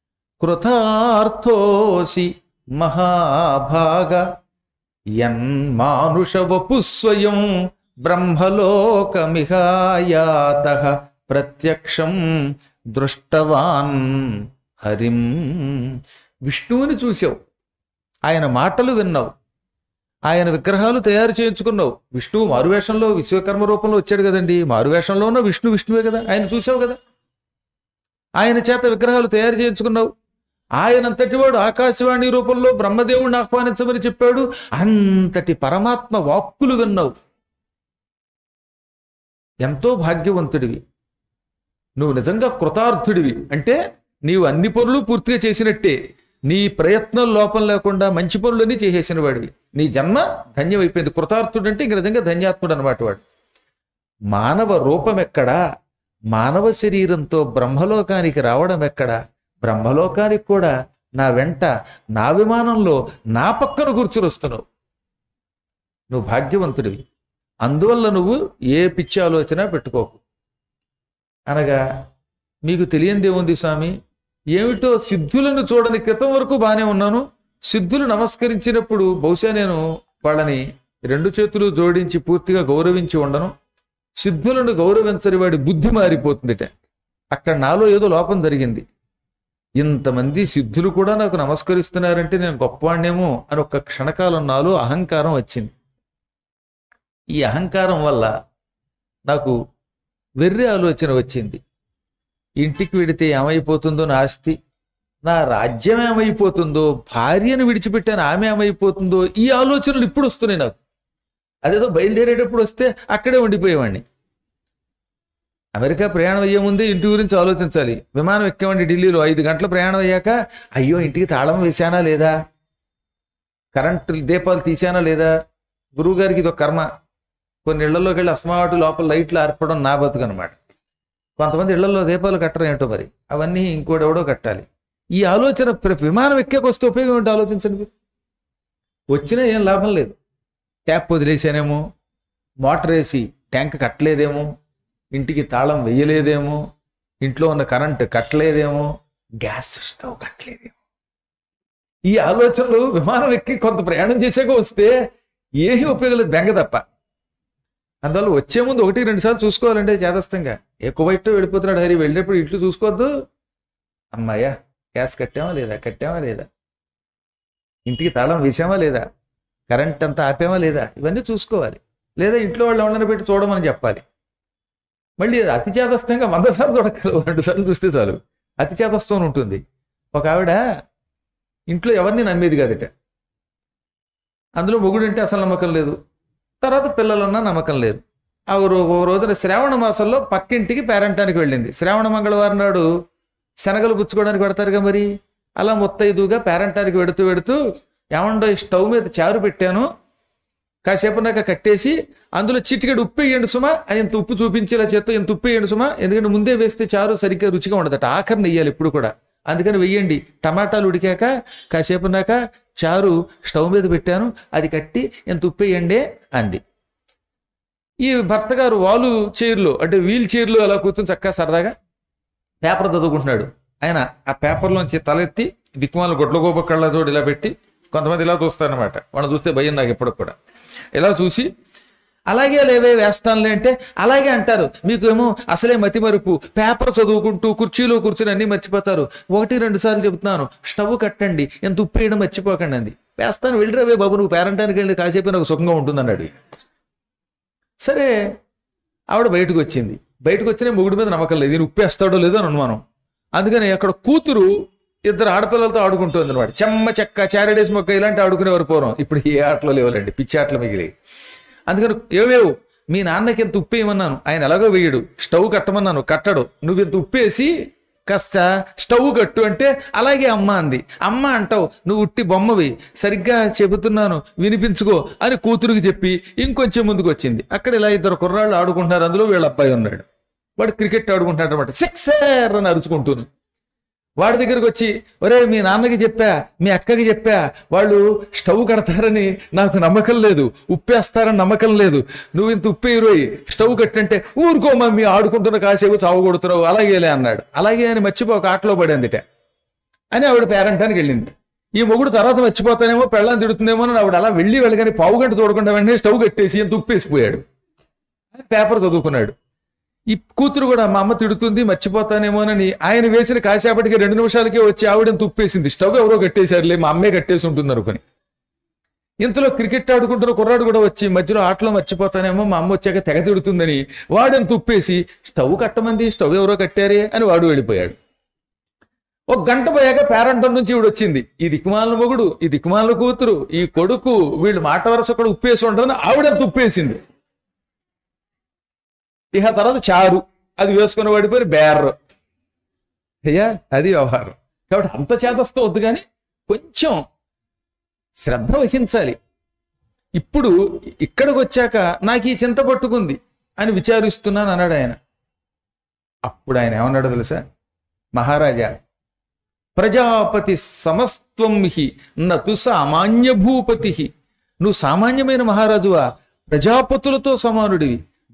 కృతార్థోసి మహాభాగ యన్మానుష వపు స్వయం బ్రహ్మలోకమిహాయాత ప్రత్యక్షం దృష్టవాన్ హరిం విష్ణువుని చూసావు ఆయన మాటలు విన్నావు ఆయన విగ్రహాలు తయారు చేయించుకున్నావు విష్ణువు మారువేషంలో విశ్వకర్మ రూపంలో వచ్చాడు కదండి మారువేషంలో ఉన్న విష్ణు విష్ణువే కదా ఆయన చూసావు కదా ఆయన చేత విగ్రహాలు తయారు చేయించుకున్నావు ఆయనంతటి వాడు ఆకాశవాణి రూపంలో బ్రహ్మదేవుడిని ఆహ్వానించమని చెప్పాడు అంతటి పరమాత్మ వాక్కులు విన్నావు ఎంతో భాగ్యవంతుడివి నువ్వు నిజంగా కృతార్థుడివి అంటే నీవు అన్ని పనులు పూర్తిగా చేసినట్టే నీ ప్రయత్నం లోపం లేకుండా మంచి పనులన్నీ చేసేసిన వాడివి నీ జన్మ ధన్యమైపోయింది కృతార్థుడు అంటే ఇంక నిజంగా ధన్యాత్ముడు అనమాట వాడు మానవ రూపం ఎక్కడా మానవ శరీరంతో బ్రహ్మలోకానికి రావడం ఎక్కడా బ్రహ్మలోకానికి కూడా నా వెంట నా విమానంలో నా పక్కన కూర్చుని వస్తున్నావు నువ్వు భాగ్యవంతుడివి అందువల్ల నువ్వు ఏ పిచ్చి ఆలోచన పెట్టుకోకు అనగా మీకు తెలియందేముంది స్వామి ఏమిటో సిద్ధులను చూడని క్రితం వరకు బాగానే ఉన్నాను సిద్ధులు నమస్కరించినప్పుడు బహుశా నేను వాళ్ళని రెండు చేతులు జోడించి పూర్తిగా గౌరవించి ఉండను సిద్ధులను గౌరవించని వాడి బుద్ధి మారిపోతుందిట అక్కడ నాలో ఏదో లోపం జరిగింది ఇంతమంది సిద్ధులు కూడా నాకు నమస్కరిస్తున్నారంటే నేను గొప్పవాణ్ణేమో అని ఒక క్షణకాలం నాలో అహంకారం వచ్చింది ఈ అహంకారం వల్ల నాకు వెర్రి ఆలోచన వచ్చింది ఇంటికి వెడితే ఏమైపోతుందో నా ఆస్తి నా రాజ్యం ఏమైపోతుందో భార్యను విడిచిపెట్టాను ఆమె ఏమైపోతుందో ఈ ఆలోచనలు ఇప్పుడు వస్తున్నాయి నాకు అదేదో బయలుదేరేటప్పుడు వస్తే అక్కడే ఉండిపోయేవాడిని అమెరికా ప్రయాణం అయ్యే ముందే ఇంటి గురించి ఆలోచించాలి విమానం ఎక్కామండి ఢిల్లీలో ఐదు గంటల ప్రయాణం అయ్యాక అయ్యో ఇంటికి తాళం వేశానా లేదా కరెంటు దీపాలు తీసానా లేదా గురువుగారికి ఇది ఒక కర్మ కొన్ని ఇళ్లలోకి వెళ్ళి అస్మాటు లోపల లైట్లు ఆర్పడం నా బతుకు అనమాట కొంతమంది ఇళ్లలో దీపాలు కట్టరు ఏంటో మరి అవన్నీ ఇంకోడెవడో కట్టాలి ఈ ఆలోచన ప్ర- విమానం ఎక్కేకొస్తే ఉపయోగం ఏంటో ఆలోచించండి మీరు వచ్చినా ఏం లాభం లేదు ట్యాప్ వదిలేసానేమో మోటార్ వేసి ట్యాంక్ కట్టలేదేమో ఇంటికి తాళం వెయ్యలేదేమో ఇంట్లో ఉన్న కరెంట్ కట్టలేదేమో గ్యాస్ స్టవ్ కట్టలేదేమో ఈ ఆలోచనలు విమానం ఎక్కి కొంత ప్రయాణం చేసాక వస్తే ఏమీ ఉపయోగం లేదు బెంగ తప్ప అందువల్ల వచ్చే ముందు ఒకటి రెండు సార్లు చూసుకోవాలంటే చేదస్తంగా ఏ కువైట్ వెళ్ళిపోతున్నాడు హరి వెళ్ళేటప్పుడు ఇట్లు చూసుకోవద్దు అమ్మాయ్యా గ్యాస్ కట్టామా లేదా కట్టామా లేదా ఇంటికి తాళం వేసామా లేదా కరెంట్ అంతా ఆపామా లేదా ఇవన్నీ చూసుకోవాలి లేదా ఇంట్లో వాళ్ళు ఉండని పెట్టి చూడమని చెప్పాలి మళ్ళీ అది అతి చేదస్తంగా వంద సార్లు చూడగలవు రెండు సార్లు చూస్తే చాలు అతి చేదస్తం ఉంటుంది ఒక ఆవిడ ఇంట్లో ఎవరిని నమ్మేది కాదట అందులో మొగుడు అంటే అసలు నమ్మకం లేదు తర్వాత పిల్లలన్నా నమ్మకం లేదు ఆ రో- ఓ రోజున శ్రావణ మాసంలో పక్కింటికి పేరంటానికి వెళ్ళింది శ్రావణ మంగళవారం నాడు శనగలు పుచ్చుకోవడానికి పెడతారుగా మరి అలా మొత్తైదుగా పేరంటానికి వెడుతూ వెడుతూ ఏమండో ఈ స్టవ్ మీద చారు పెట్టాను కాసేపు నాక కట్టేసి అందులో చిటికెడు ఉప్పు వేయండి సుమా అని ఇంత ఉప్పు చూపించేలా చేత్తో ఇంత ఉప్పు వేయండి సుమా ఎందుకంటే ముందే వేస్తే చారు సరిగ్గా రుచిగా ఉండదట ఆఖరిని వెయ్యాలి ఇప్పుడు కూడా అందుకని వెయ్యండి టమాటాలు ఉడికాక కాసేపు నాక చారు స్టవ్ మీద పెట్టాను అది కట్టి ఇంత ఉప్పు వేయండి అంది ఈ భర్త గారు వాలు చైర్లో అంటే వీల్ చైర్లో అలా కూర్చొని చక్కగా సరదాగా పేపర్ చదువుకుంటున్నాడు ఆయన ఆ పేపర్లోంచి తలెత్తి దిక్కుమాల గొడ్లగోప కళ్ళతో ఇలా పెట్టి కొంతమంది ఇలా చూస్తారనమాట వాళ్ళని చూస్తే భయం నాకు ఎప్పుడు కూడా ఇలా చూసి అలాగే లేవే వేస్తానులే అంటే అలాగే అంటారు మీకు ఏమో అసలే మతి మరుపు పేపర్ చదువుకుంటూ కుర్చీలో కూర్చుని అన్ని మర్చిపోతారు ఒకటి రెండు సార్లు చెబుతున్నాను స్టవ్ కట్టండి ఎంత ఉప్పు వేయడం మర్చిపోకండి అంది వేస్తాను వెళ్ళిరావే బాబు నువ్వు పేరంటానికి వెళ్ళి కాసేపు నాకు సుఖంగా ఉంటుందన్నాడు సరే ఆవిడ బయటకు వచ్చింది బయటకు వచ్చిన మొగుడు మీద నమ్మకం లేదు ఈయన ఉప్పేస్తాడో లేదో అని అనుమానం అందుకని అక్కడ కూతురు ఇద్దరు ఆడపిల్లలతో ఆడుకుంటుంది అనమాట చెమ్మ చెక్క చారడేసి మొక్క ఇలాంటి ఆడుకునేవారు పూర్వం ఇప్పుడు ఏ ఆటలు లేవులండి పిచ్చి ఆటలు మిగిలి అందుకని ఏవేవు మీ నాన్నకి ఎంత ఉప్పు వేయమన్నాను ఆయన ఎలాగో వేయడు స్టవ్ కట్టమన్నాను కట్టడు నువ్వు ఇంత ఉప్పేసి కాస్త స్టవ్ కట్టు అంటే అలాగే అమ్మ అంది అమ్మ అంటావు నువ్వు ఉట్టి బొమ్మవి సరిగ్గా చెబుతున్నాను వినిపించుకో అని కూతురుకి చెప్పి ఇంకొంచెం ముందుకు వచ్చింది అక్కడ ఇలా ఇద్దరు కుర్రాళ్ళు ఆడుకుంటున్నారు అందులో వీళ్ళ అబ్బాయి ఉన్నాడు వాడు క్రికెట్ ఆడుకుంటున్నాడు అనమాట సిక్సర్ అని అరుచుకుంటుంది వాడి దగ్గరికి వచ్చి ఒరే మీ నాన్నకి చెప్పా మీ అక్కకి చెప్పా వాళ్ళు స్టవ్ కడతారని నాకు నమ్మకం లేదు ఉప్పేస్తారని నమ్మకం లేదు నువ్వు ఇంత ఉప్పు ఇరోయి స్టవ్ కట్టంటే ఊరుకో మమ్మీ ఆడుకుంటున్న కాసేపు చావు కొడుతున్నావు అలాగేలే అన్నాడు అలాగే అని మర్చిపోక ఆటలో పడిందిట అని ఆవిడ పేరంటానికి వెళ్ళింది ఈ మొగుడు తర్వాత మర్చిపోతానేమో పెళ్ళని తిడుతుందేమో అని ఆవిడ అలా వెళ్ళి వెళ్ళగానే పావు గంట చూడకుండా వెంటనే స్టవ్ కట్టేసి ఇంత ఉప్పేసిపోయాడు పేపర్ చదువుకున్నాడు ఈ కూతురు కూడా మా అమ్మ తిడుతుంది మర్చిపోతానేమోనని ఆయన వేసిన కాసేపటికి రెండు నిమిషాలకే వచ్చి ఆవిడని తుప్పేసింది స్టవ్ ఎవరో కట్టేశారులే మా అమ్మే కట్టేసి ఉంటుంది అనుకుని ఇంతలో క్రికెట్ ఆడుకుంటున్న కుర్రాడు కూడా వచ్చి మధ్యలో ఆటలో మర్చిపోతానేమో మా అమ్మ వచ్చాక తెగ తిడుతుందని వాడని తుప్పేసి స్టవ్ కట్టమంది స్టవ్ ఎవరో కట్టారే అని వాడు వెళ్ళిపోయాడు ఒక గంట పోయాక పేరంటం నుంచి ఈవిడ వచ్చింది ఈ దిక్కుమాల మొగుడు ఈ దిక్కుమాల కూతురు ఈ కొడుకు వీళ్ళు మాట వరస కూడా ఉప్పేసి ఉండదని ఆవిడని తుప్పేసింది ఇక తర్వాత చారు అది వేసుకుని పడిపోయి బేర్రు అయ్యా అది వ్యవహారం కాబట్టి అంత చేతస్తూ వద్దు కానీ కొంచెం శ్రద్ధ వహించాలి ఇప్పుడు ఇక్కడికి వచ్చాక నాకు ఈ చింత పట్టుకుంది అని విచారిస్తున్నాను అన్నాడు ఆయన అప్పుడు ఆయన ఏమన్నాడు తెలుసా మహారాజా ప్రజాపతి సమస్త్వం హి నతు సామాన్య భూపతి నువ్వు సామాన్యమైన మహారాజువా ప్రజాపతులతో సమానుడివి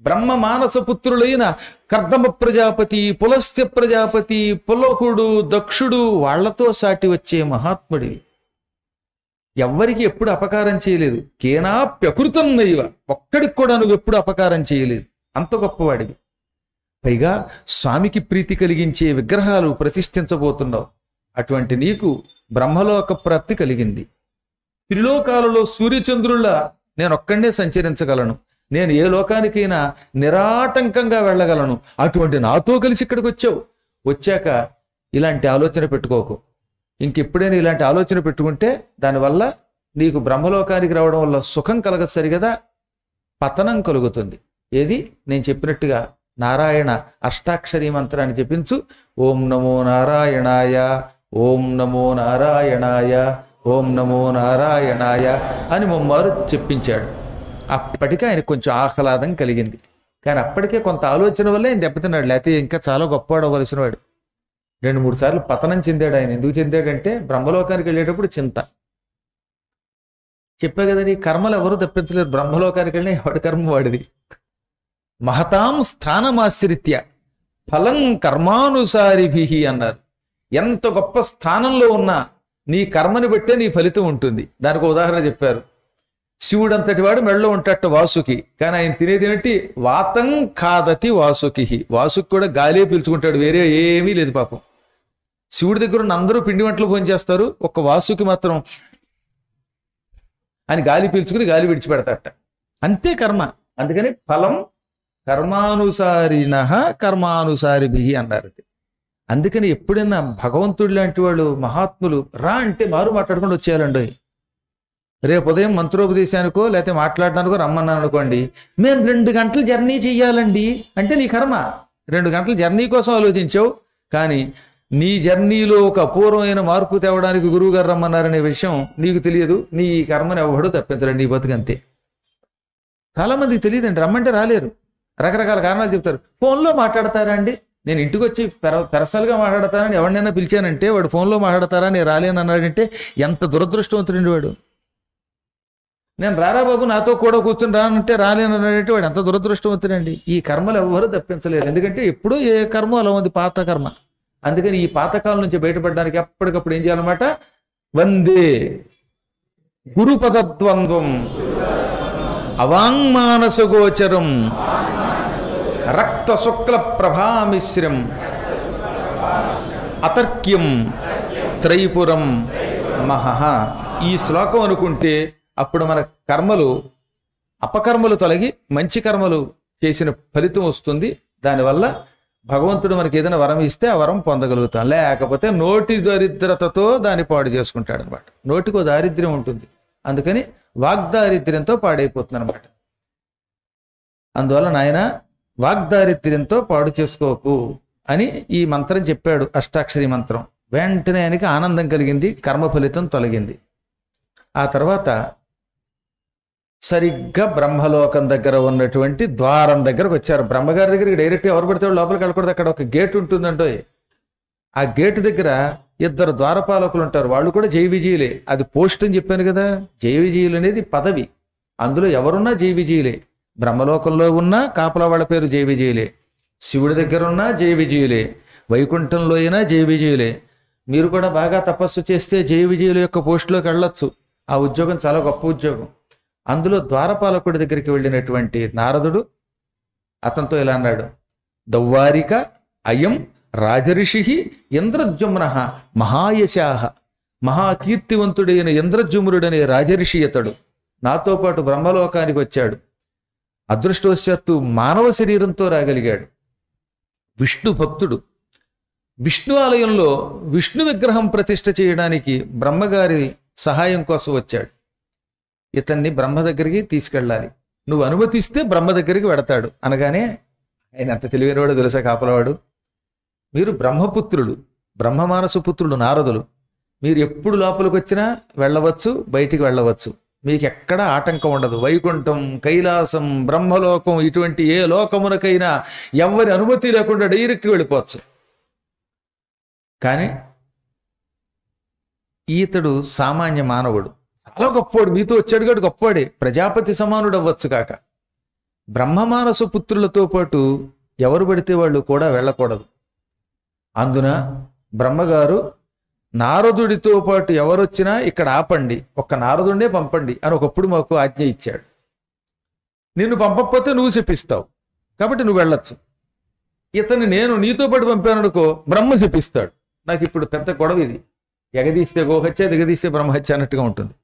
బ్రహ్మ మానస పుత్రులైన కర్దమ ప్రజాపతి పులస్త్య ప్రజాపతి పులహుడు దక్షుడు వాళ్లతో సాటి వచ్చే మహాత్ముడివి ఎవ్వరికి ఎప్పుడు అపకారం చేయలేదు కేనాప్యకృతం నైవ ఒక్కడికి కూడా నువ్వు ఎప్పుడు అపకారం చేయలేదు అంత గొప్పవాడివి పైగా స్వామికి ప్రీతి కలిగించే విగ్రహాలు ప్రతిష్ఠించబోతున్నావు అటువంటి నీకు బ్రహ్మలోక ప్రాప్తి కలిగింది త్రిలోకాలలో సూర్యచంద్రుల నేను ఒక్కడే సంచరించగలను నేను ఏ లోకానికైనా నిరాటంకంగా వెళ్ళగలను అటువంటి నాతో కలిసి ఇక్కడికి వచ్చావు వచ్చాక ఇలాంటి ఆలోచన పెట్టుకోకు ఇంకెప్పుడైనా ఇలాంటి ఆలోచన పెట్టుకుంటే దానివల్ల నీకు బ్రహ్మలోకానికి రావడం వల్ల సుఖం కలగదు సరిగదా పతనం కలుగుతుంది ఏది నేను చెప్పినట్టుగా నారాయణ అష్టాక్షరీ మంత్రాన్ని చెప్పించు ఓం నమో నారాయణాయ ఓం నమో నారాయణాయ ఓం నమో నారాయణాయ అని ముమ్మారు చెప్పించాడు అప్పటికే ఆయన కొంచెం ఆహ్లాదం కలిగింది కానీ అప్పటికే కొంత ఆలోచన వల్ల ఆయన దెబ్బతిన్నాడు లేకపోతే ఇంకా చాలా గొప్పవాడు అవ్వలసిన వాడు రెండు మూడు సార్లు పతనం చెందాడు ఆయన ఎందుకు చెందాడంటే బ్రహ్మలోకానికి వెళ్ళేటప్పుడు చింత చెప్పా కదా నీ కర్మలు ఎవరు తప్పించలేరు బ్రహ్మలోకానికి వెళ్ళినా ఎవడి కర్మ వాడిది మహతాం స్థానమాశ్రిత్య ఫలం కర్మానుసారిభి అన్నారు ఎంత గొప్ప స్థానంలో ఉన్నా నీ కర్మని బట్టే నీ ఫలితం ఉంటుంది దానికి ఉదాహరణ చెప్పారు శివుడు అంతటి వాడు మెళ్ళలో ఉంటాట వాసుకి కానీ ఆయన తినేది ఏంటి వాతం ఖాదతి వాసుకి వాసుకి కూడా గాలే పీల్చుకుంటాడు వేరే ఏమీ లేదు పాపం శివుడి దగ్గర ఉన్న అందరూ పిండి వంటలు భోజనం చేస్తారు ఒక్క వాసుకి మాత్రం అని గాలి పీల్చుకుని గాలి విడిచిపెడతాట అంతే కర్మ అందుకని ఫలం కర్మానుసారిన కర్మానుసారిభి అన్నారు అందుకని ఎప్పుడైనా భగవంతుడు లాంటి వాళ్ళు మహాత్ములు రా అంటే మారు మాట్లాడుకుంటూ వచ్చేయాలండి రేపు ఉదయం మంత్రోపదేశానికో లేకపోతే మాట్లాడడానికో రమ్మన్నాను అనుకోండి మేము రెండు గంటలు జర్నీ చెయ్యాలండి అంటే నీ కర్మ రెండు గంటల జర్నీ కోసం ఆలోచించావు కానీ నీ జర్నీలో ఒక అపూర్వమైన మార్పు తేవడానికి గురువు గారు రమ్మన్నారనే విషయం నీకు తెలియదు నీ కర్మని ఎవడు తప్పించలేడు నీ బతుకంతే చాలా మందికి తెలియదండి రమ్మంటే రాలేరు రకరకాల కారణాలు చెప్తారు ఫోన్లో మాట్లాడతారా అండి నేను ఇంటికి వచ్చి పెర పెరసలుగా మాట్లాడతానని ఎవరినైనా పిలిచానంటే వాడు ఫోన్లో మాట్లాడతారా నేను రాలేను అన్నాడంటే ఎంత దురదృష్టవంతుడండి వాడు నేను రారా బాబు నాతో కూడా కూర్చుని రానంటే రాలేను అన్నాడంటే వాడు ఎంత దురదృష్టవంతుడండి ఈ కర్మలు ఎవ్వరూ తప్పించలేరు ఎందుకంటే ఎప్పుడూ ఏ కర్మ అలా ఉంది పాత కర్మ అందుకని ఈ పాతకాలం నుంచి బయటపడడానికి ఎప్పటికప్పుడు ఏం చేయాలన్నమాట వందే గురుపదద్వంద్వం అవాంగ్మానసగోచరం రక్త శుక్ల ప్రభామిశ్రం అతర్క్యం త్రైపురం మహః ఈ శ్లోకం అనుకుంటే అప్పుడు మన కర్మలు అపకర్మలు తొలగి మంచి కర్మలు చేసిన ఫలితం వస్తుంది దానివల్ల భగవంతుడు మనకి ఏదైనా వరం ఇస్తే ఆ వరం పొందగలుగుతాం లేకపోతే నోటి దరిద్రతతో దాన్ని పాడు చేసుకుంటాడు అనమాట నోటికో దారిద్ర్యం ఉంటుంది అందుకని వాగ్దారిద్ర్యంతో పాడైపోతుంది అనమాట అందువల్ల నాయన వాగ్దారిద్ర్యంతో పాడు చేసుకోకు అని ఈ మంత్రం చెప్పాడు అష్టాక్షరి మంత్రం వెంటనే ఆయనకి ఆనందం కలిగింది కర్మ ఫలితం తొలగింది ఆ తర్వాత సరిగ్గా బ్రహ్మలోకం దగ్గర ఉన్నటువంటి ద్వారం దగ్గరకు వచ్చారు బ్రహ్మగారి దగ్గరికి డైరెక్ట్ ఎవరు పడితే వాళ్ళు లోపలికి వెళ్ళకూడదు అక్కడ ఒక గేట్ ఉంటుందంటో ఆ గేట్ దగ్గర ఇద్దరు ద్వారపాలకులు ఉంటారు వాళ్ళు కూడా జై విజయులే అది పోస్ట్ అని చెప్పాను కదా జై విజయులు అనేది పదవి అందులో ఎవరున్నా జై విజయులే బ్రహ్మలోకంలో ఉన్నా కాపలా వాళ్ళ పేరు జై విజయులే శివుడి దగ్గర ఉన్నా జై విజయులే వైకుంఠంలో అయినా జై విజయులే మీరు కూడా బాగా తపస్సు చేస్తే జై విజయుల యొక్క పోస్టులోకి వెళ్ళొచ్చు ఆ ఉద్యోగం చాలా గొప్ప ఉద్యోగం అందులో ద్వారపాలకుడి దగ్గరికి వెళ్ళినటువంటి నారదుడు అతనితో ఇలా అన్నాడు దౌవారిక అయం రాజర్షి ఇంద్రజుమ్న మహాయశాహ మహాకీర్తివంతుడైన ఇంద్రజుమ్రుడనే రాజర్షి అతడు నాతో పాటు బ్రహ్మలోకానికి వచ్చాడు అదృష్టవశాత్తు మానవ శరీరంతో రాగలిగాడు విష్ణు భక్తుడు విష్ణు ఆలయంలో విష్ణు విగ్రహం ప్రతిష్ఠ చేయడానికి బ్రహ్మగారి సహాయం కోసం వచ్చాడు ఇతన్ని బ్రహ్మ దగ్గరికి తీసుకెళ్ళాలి నువ్వు అనుమతిస్తే బ్రహ్మ దగ్గరికి వెడతాడు అనగానే ఆయన అంత తెలివైనవాడు తెలుసా కాపలవాడు మీరు బ్రహ్మపుత్రులు బ్రహ్మమానస పుత్రులు నారదులు మీరు ఎప్పుడు లోపలికి వచ్చినా వెళ్ళవచ్చు బయటికి వెళ్ళవచ్చు మీకు ఎక్కడ ఆటంకం ఉండదు వైకుంఠం కైలాసం బ్రహ్మలోకం ఇటువంటి ఏ లోకమునకైనా ఎవరి అనుమతి లేకుండా డైరెక్ట్ వెళ్ళిపోవచ్చు కానీ ఈతడు సామాన్య మానవుడు చాలా గొప్పవాడు మీతో వచ్చాడు కాడు గొప్పవాడే ప్రజాపతి సమానుడు అవ్వచ్చు కాక బ్రహ్మమానస పుత్రులతో పాటు ఎవరు పడితే వాళ్ళు కూడా వెళ్ళకూడదు అందున బ్రహ్మగారు నారదుడితో పాటు ఎవరొచ్చినా ఇక్కడ ఆపండి ఒక్క నారదుడినే పంపండి అని ఒకప్పుడు మాకు ఆజ్ఞ ఇచ్చాడు నిన్ను పంపకపోతే నువ్వు చెప్పిస్తావు కాబట్టి నువ్వు వెళ్ళొచ్చు ఇతన్ని నేను నీతో పాటు పంపాననుకో బ్రహ్మ చెప్పిస్తాడు నాకు ఇప్పుడు పెద్ద గొడవ ఇది ఎగదీస్తే గోహత్య దిగదీస్తే బ్రహ్మహత్య అన్నట్టుగా ఉంటుంది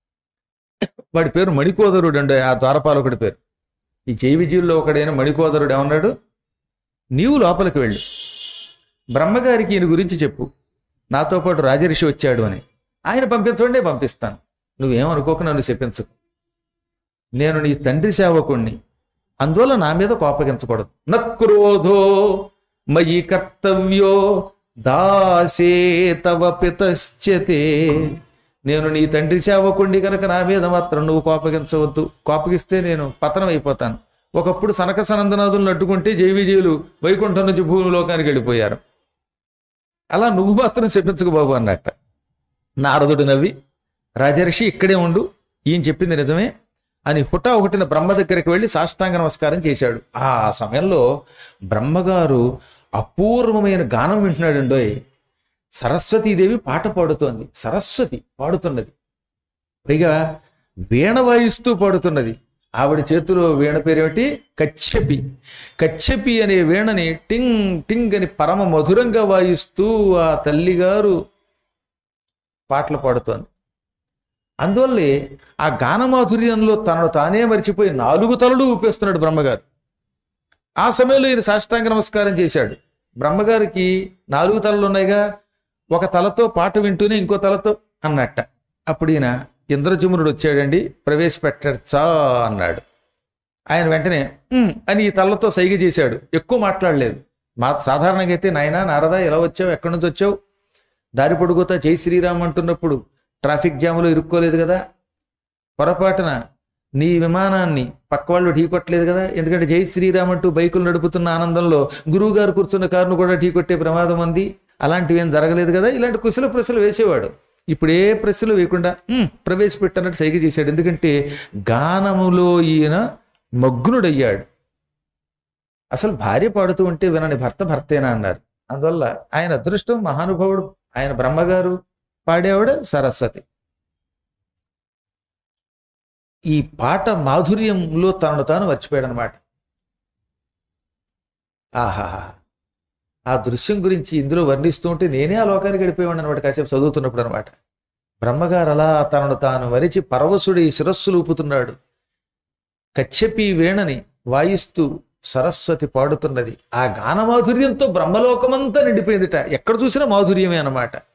వాడి పేరు మణికోదరుడు అండి ఆ ద్వారపాలకుడి పేరు ఈ జైవిజీవుల్లో ఒకడైన మణికోదరుడు ఏమన్నాడు నీవు లోపలికి వెళ్ళు బ్రహ్మగారికి ఈయన గురించి చెప్పు నాతో పాటు రాజరిషి వచ్చాడు అని ఆయన పంపించండి పంపిస్తాను నువ్వేమనుకోక నన్ను చెప్పించకు నేను నీ తండ్రి సేవకుణ్ణి అందువల్ల నా మీద కోపగించకూడదు నక్రోధో మయి కర్తవ్యో దాసే తవ పితశ్చతే నేను నీ తండ్రి సేవకుండి కనుక నా మీద మాత్రం నువ్వు కోపగించవద్దు కోపగిస్తే నేను పతనం అయిపోతాను ఒకప్పుడు సనక సనందనాథులను అడ్డుకుంటే జైవిజయులు వైకుంఠం నుంచి భూమిలోకానికి వెళ్ళిపోయారు అలా నువ్వు మాత్రం చెప్పించకు బాబు అన్నట్ట నారదుడు నవ్వి రాజర్షి ఇక్కడే ఉండు ఈయన చెప్పింది నిజమే అని హుటా ఒకటిన బ్రహ్మ దగ్గరికి వెళ్ళి సాష్టాంగ నమస్కారం చేశాడు ఆ సమయంలో బ్రహ్మగారు అపూర్వమైన గానం వింటున్నాడండోయ్ సరస్వతీదేవి పాట పాడుతోంది సరస్వతి పాడుతున్నది పైగా వీణ వాయిస్తూ పాడుతున్నది ఆవిడ చేతిలో వీణ పేరేమిటి కచ్చపి కచ్చపి అనే వీణని టింగ్ టింగ్ అని పరమ మధురంగా వాయిస్తూ ఆ తల్లిగారు పాటలు పాడుతోంది అందువల్లే ఆ గానమాధుర్యంలో తనను తానే మరిచిపోయి నాలుగు తలలు ఊపేస్తున్నాడు బ్రహ్మగారు ఆ సమయంలో ఈయన సాష్టాంగ నమస్కారం చేశాడు బ్రహ్మగారికి నాలుగు తలలు ఉన్నాయిగా ఒక తలతో పాట వింటూనే ఇంకో తలతో అన్నట్ట అప్పుడు ఈయన ఇంద్రజమునుడు వచ్చాడండి ప్రవేశపెట్టచ్చా అన్నాడు ఆయన వెంటనే "ఉమ్" అని ఈ తలతో సైగ చేశాడు ఎక్కువ మాట్లాడలేదు మా సాధారణంగా అయితే నాయనా నారదా ఎలా వచ్చావు ఎక్కడి నుంచి వచ్చావు దారి పొడుగుతా జై శ్రీరామ్ అంటున్నప్పుడు ట్రాఫిక్ జాములో ఇరుక్కోలేదు కదా పొరపాటున నీ విమానాన్ని పక్క వాళ్ళు ఢీకొట్టలేదు కదా ఎందుకంటే జై శ్రీరామ్ అంటూ బైకులు నడుపుతున్న ఆనందంలో గురువు గారు కూర్చున్న కారును కూడా ఢీకొట్టే ప్రమాదం ఉంది అలాంటివి ఏం జరగలేదు కదా ఇలాంటి కుశల ప్రశ్నలు వేసేవాడు ఇప్పుడు ఏ ప్రశ్నలు వేయకుండా "ఉమ్, ప్రవేశపెట్టన్నట్టు సైగ చేశాడు ఎందుకంటే గానములో ఈయన మగ్నుడయ్యాడు అసలు భార్య పాడుతూ ఉంటే వినని భర్త భర్తేనా అన్నారు అందువల్ల ఆయన అదృష్టం మహానుభావుడు ఆయన బ్రహ్మగారు పాడేవాడు సరస్వతి ఈ పాట మాధుర్యంలో తనను తాను మర్చిపోయాడు అనమాట ఆహాహా ఆ దృశ్యం గురించి ఇందులో వర్ణిస్తూ ఉంటే నేనే ఆ లోకానికి గడిపోయాడు అనమాట కాసేపు చదువుతున్నప్పుడు అనమాట బ్రహ్మగారు అలా తనను తాను మరిచి పరవశుడి శిరస్సులు ఊపుతున్నాడు కచ్చపి వీణని వాయిస్తూ సరస్వతి పాడుతున్నది ఆ గాన మాధుర్యంతో బ్రహ్మలోకమంతా నిండిపోయిందిట ఎక్కడ చూసినా మాధుర్యమే అన్నమాట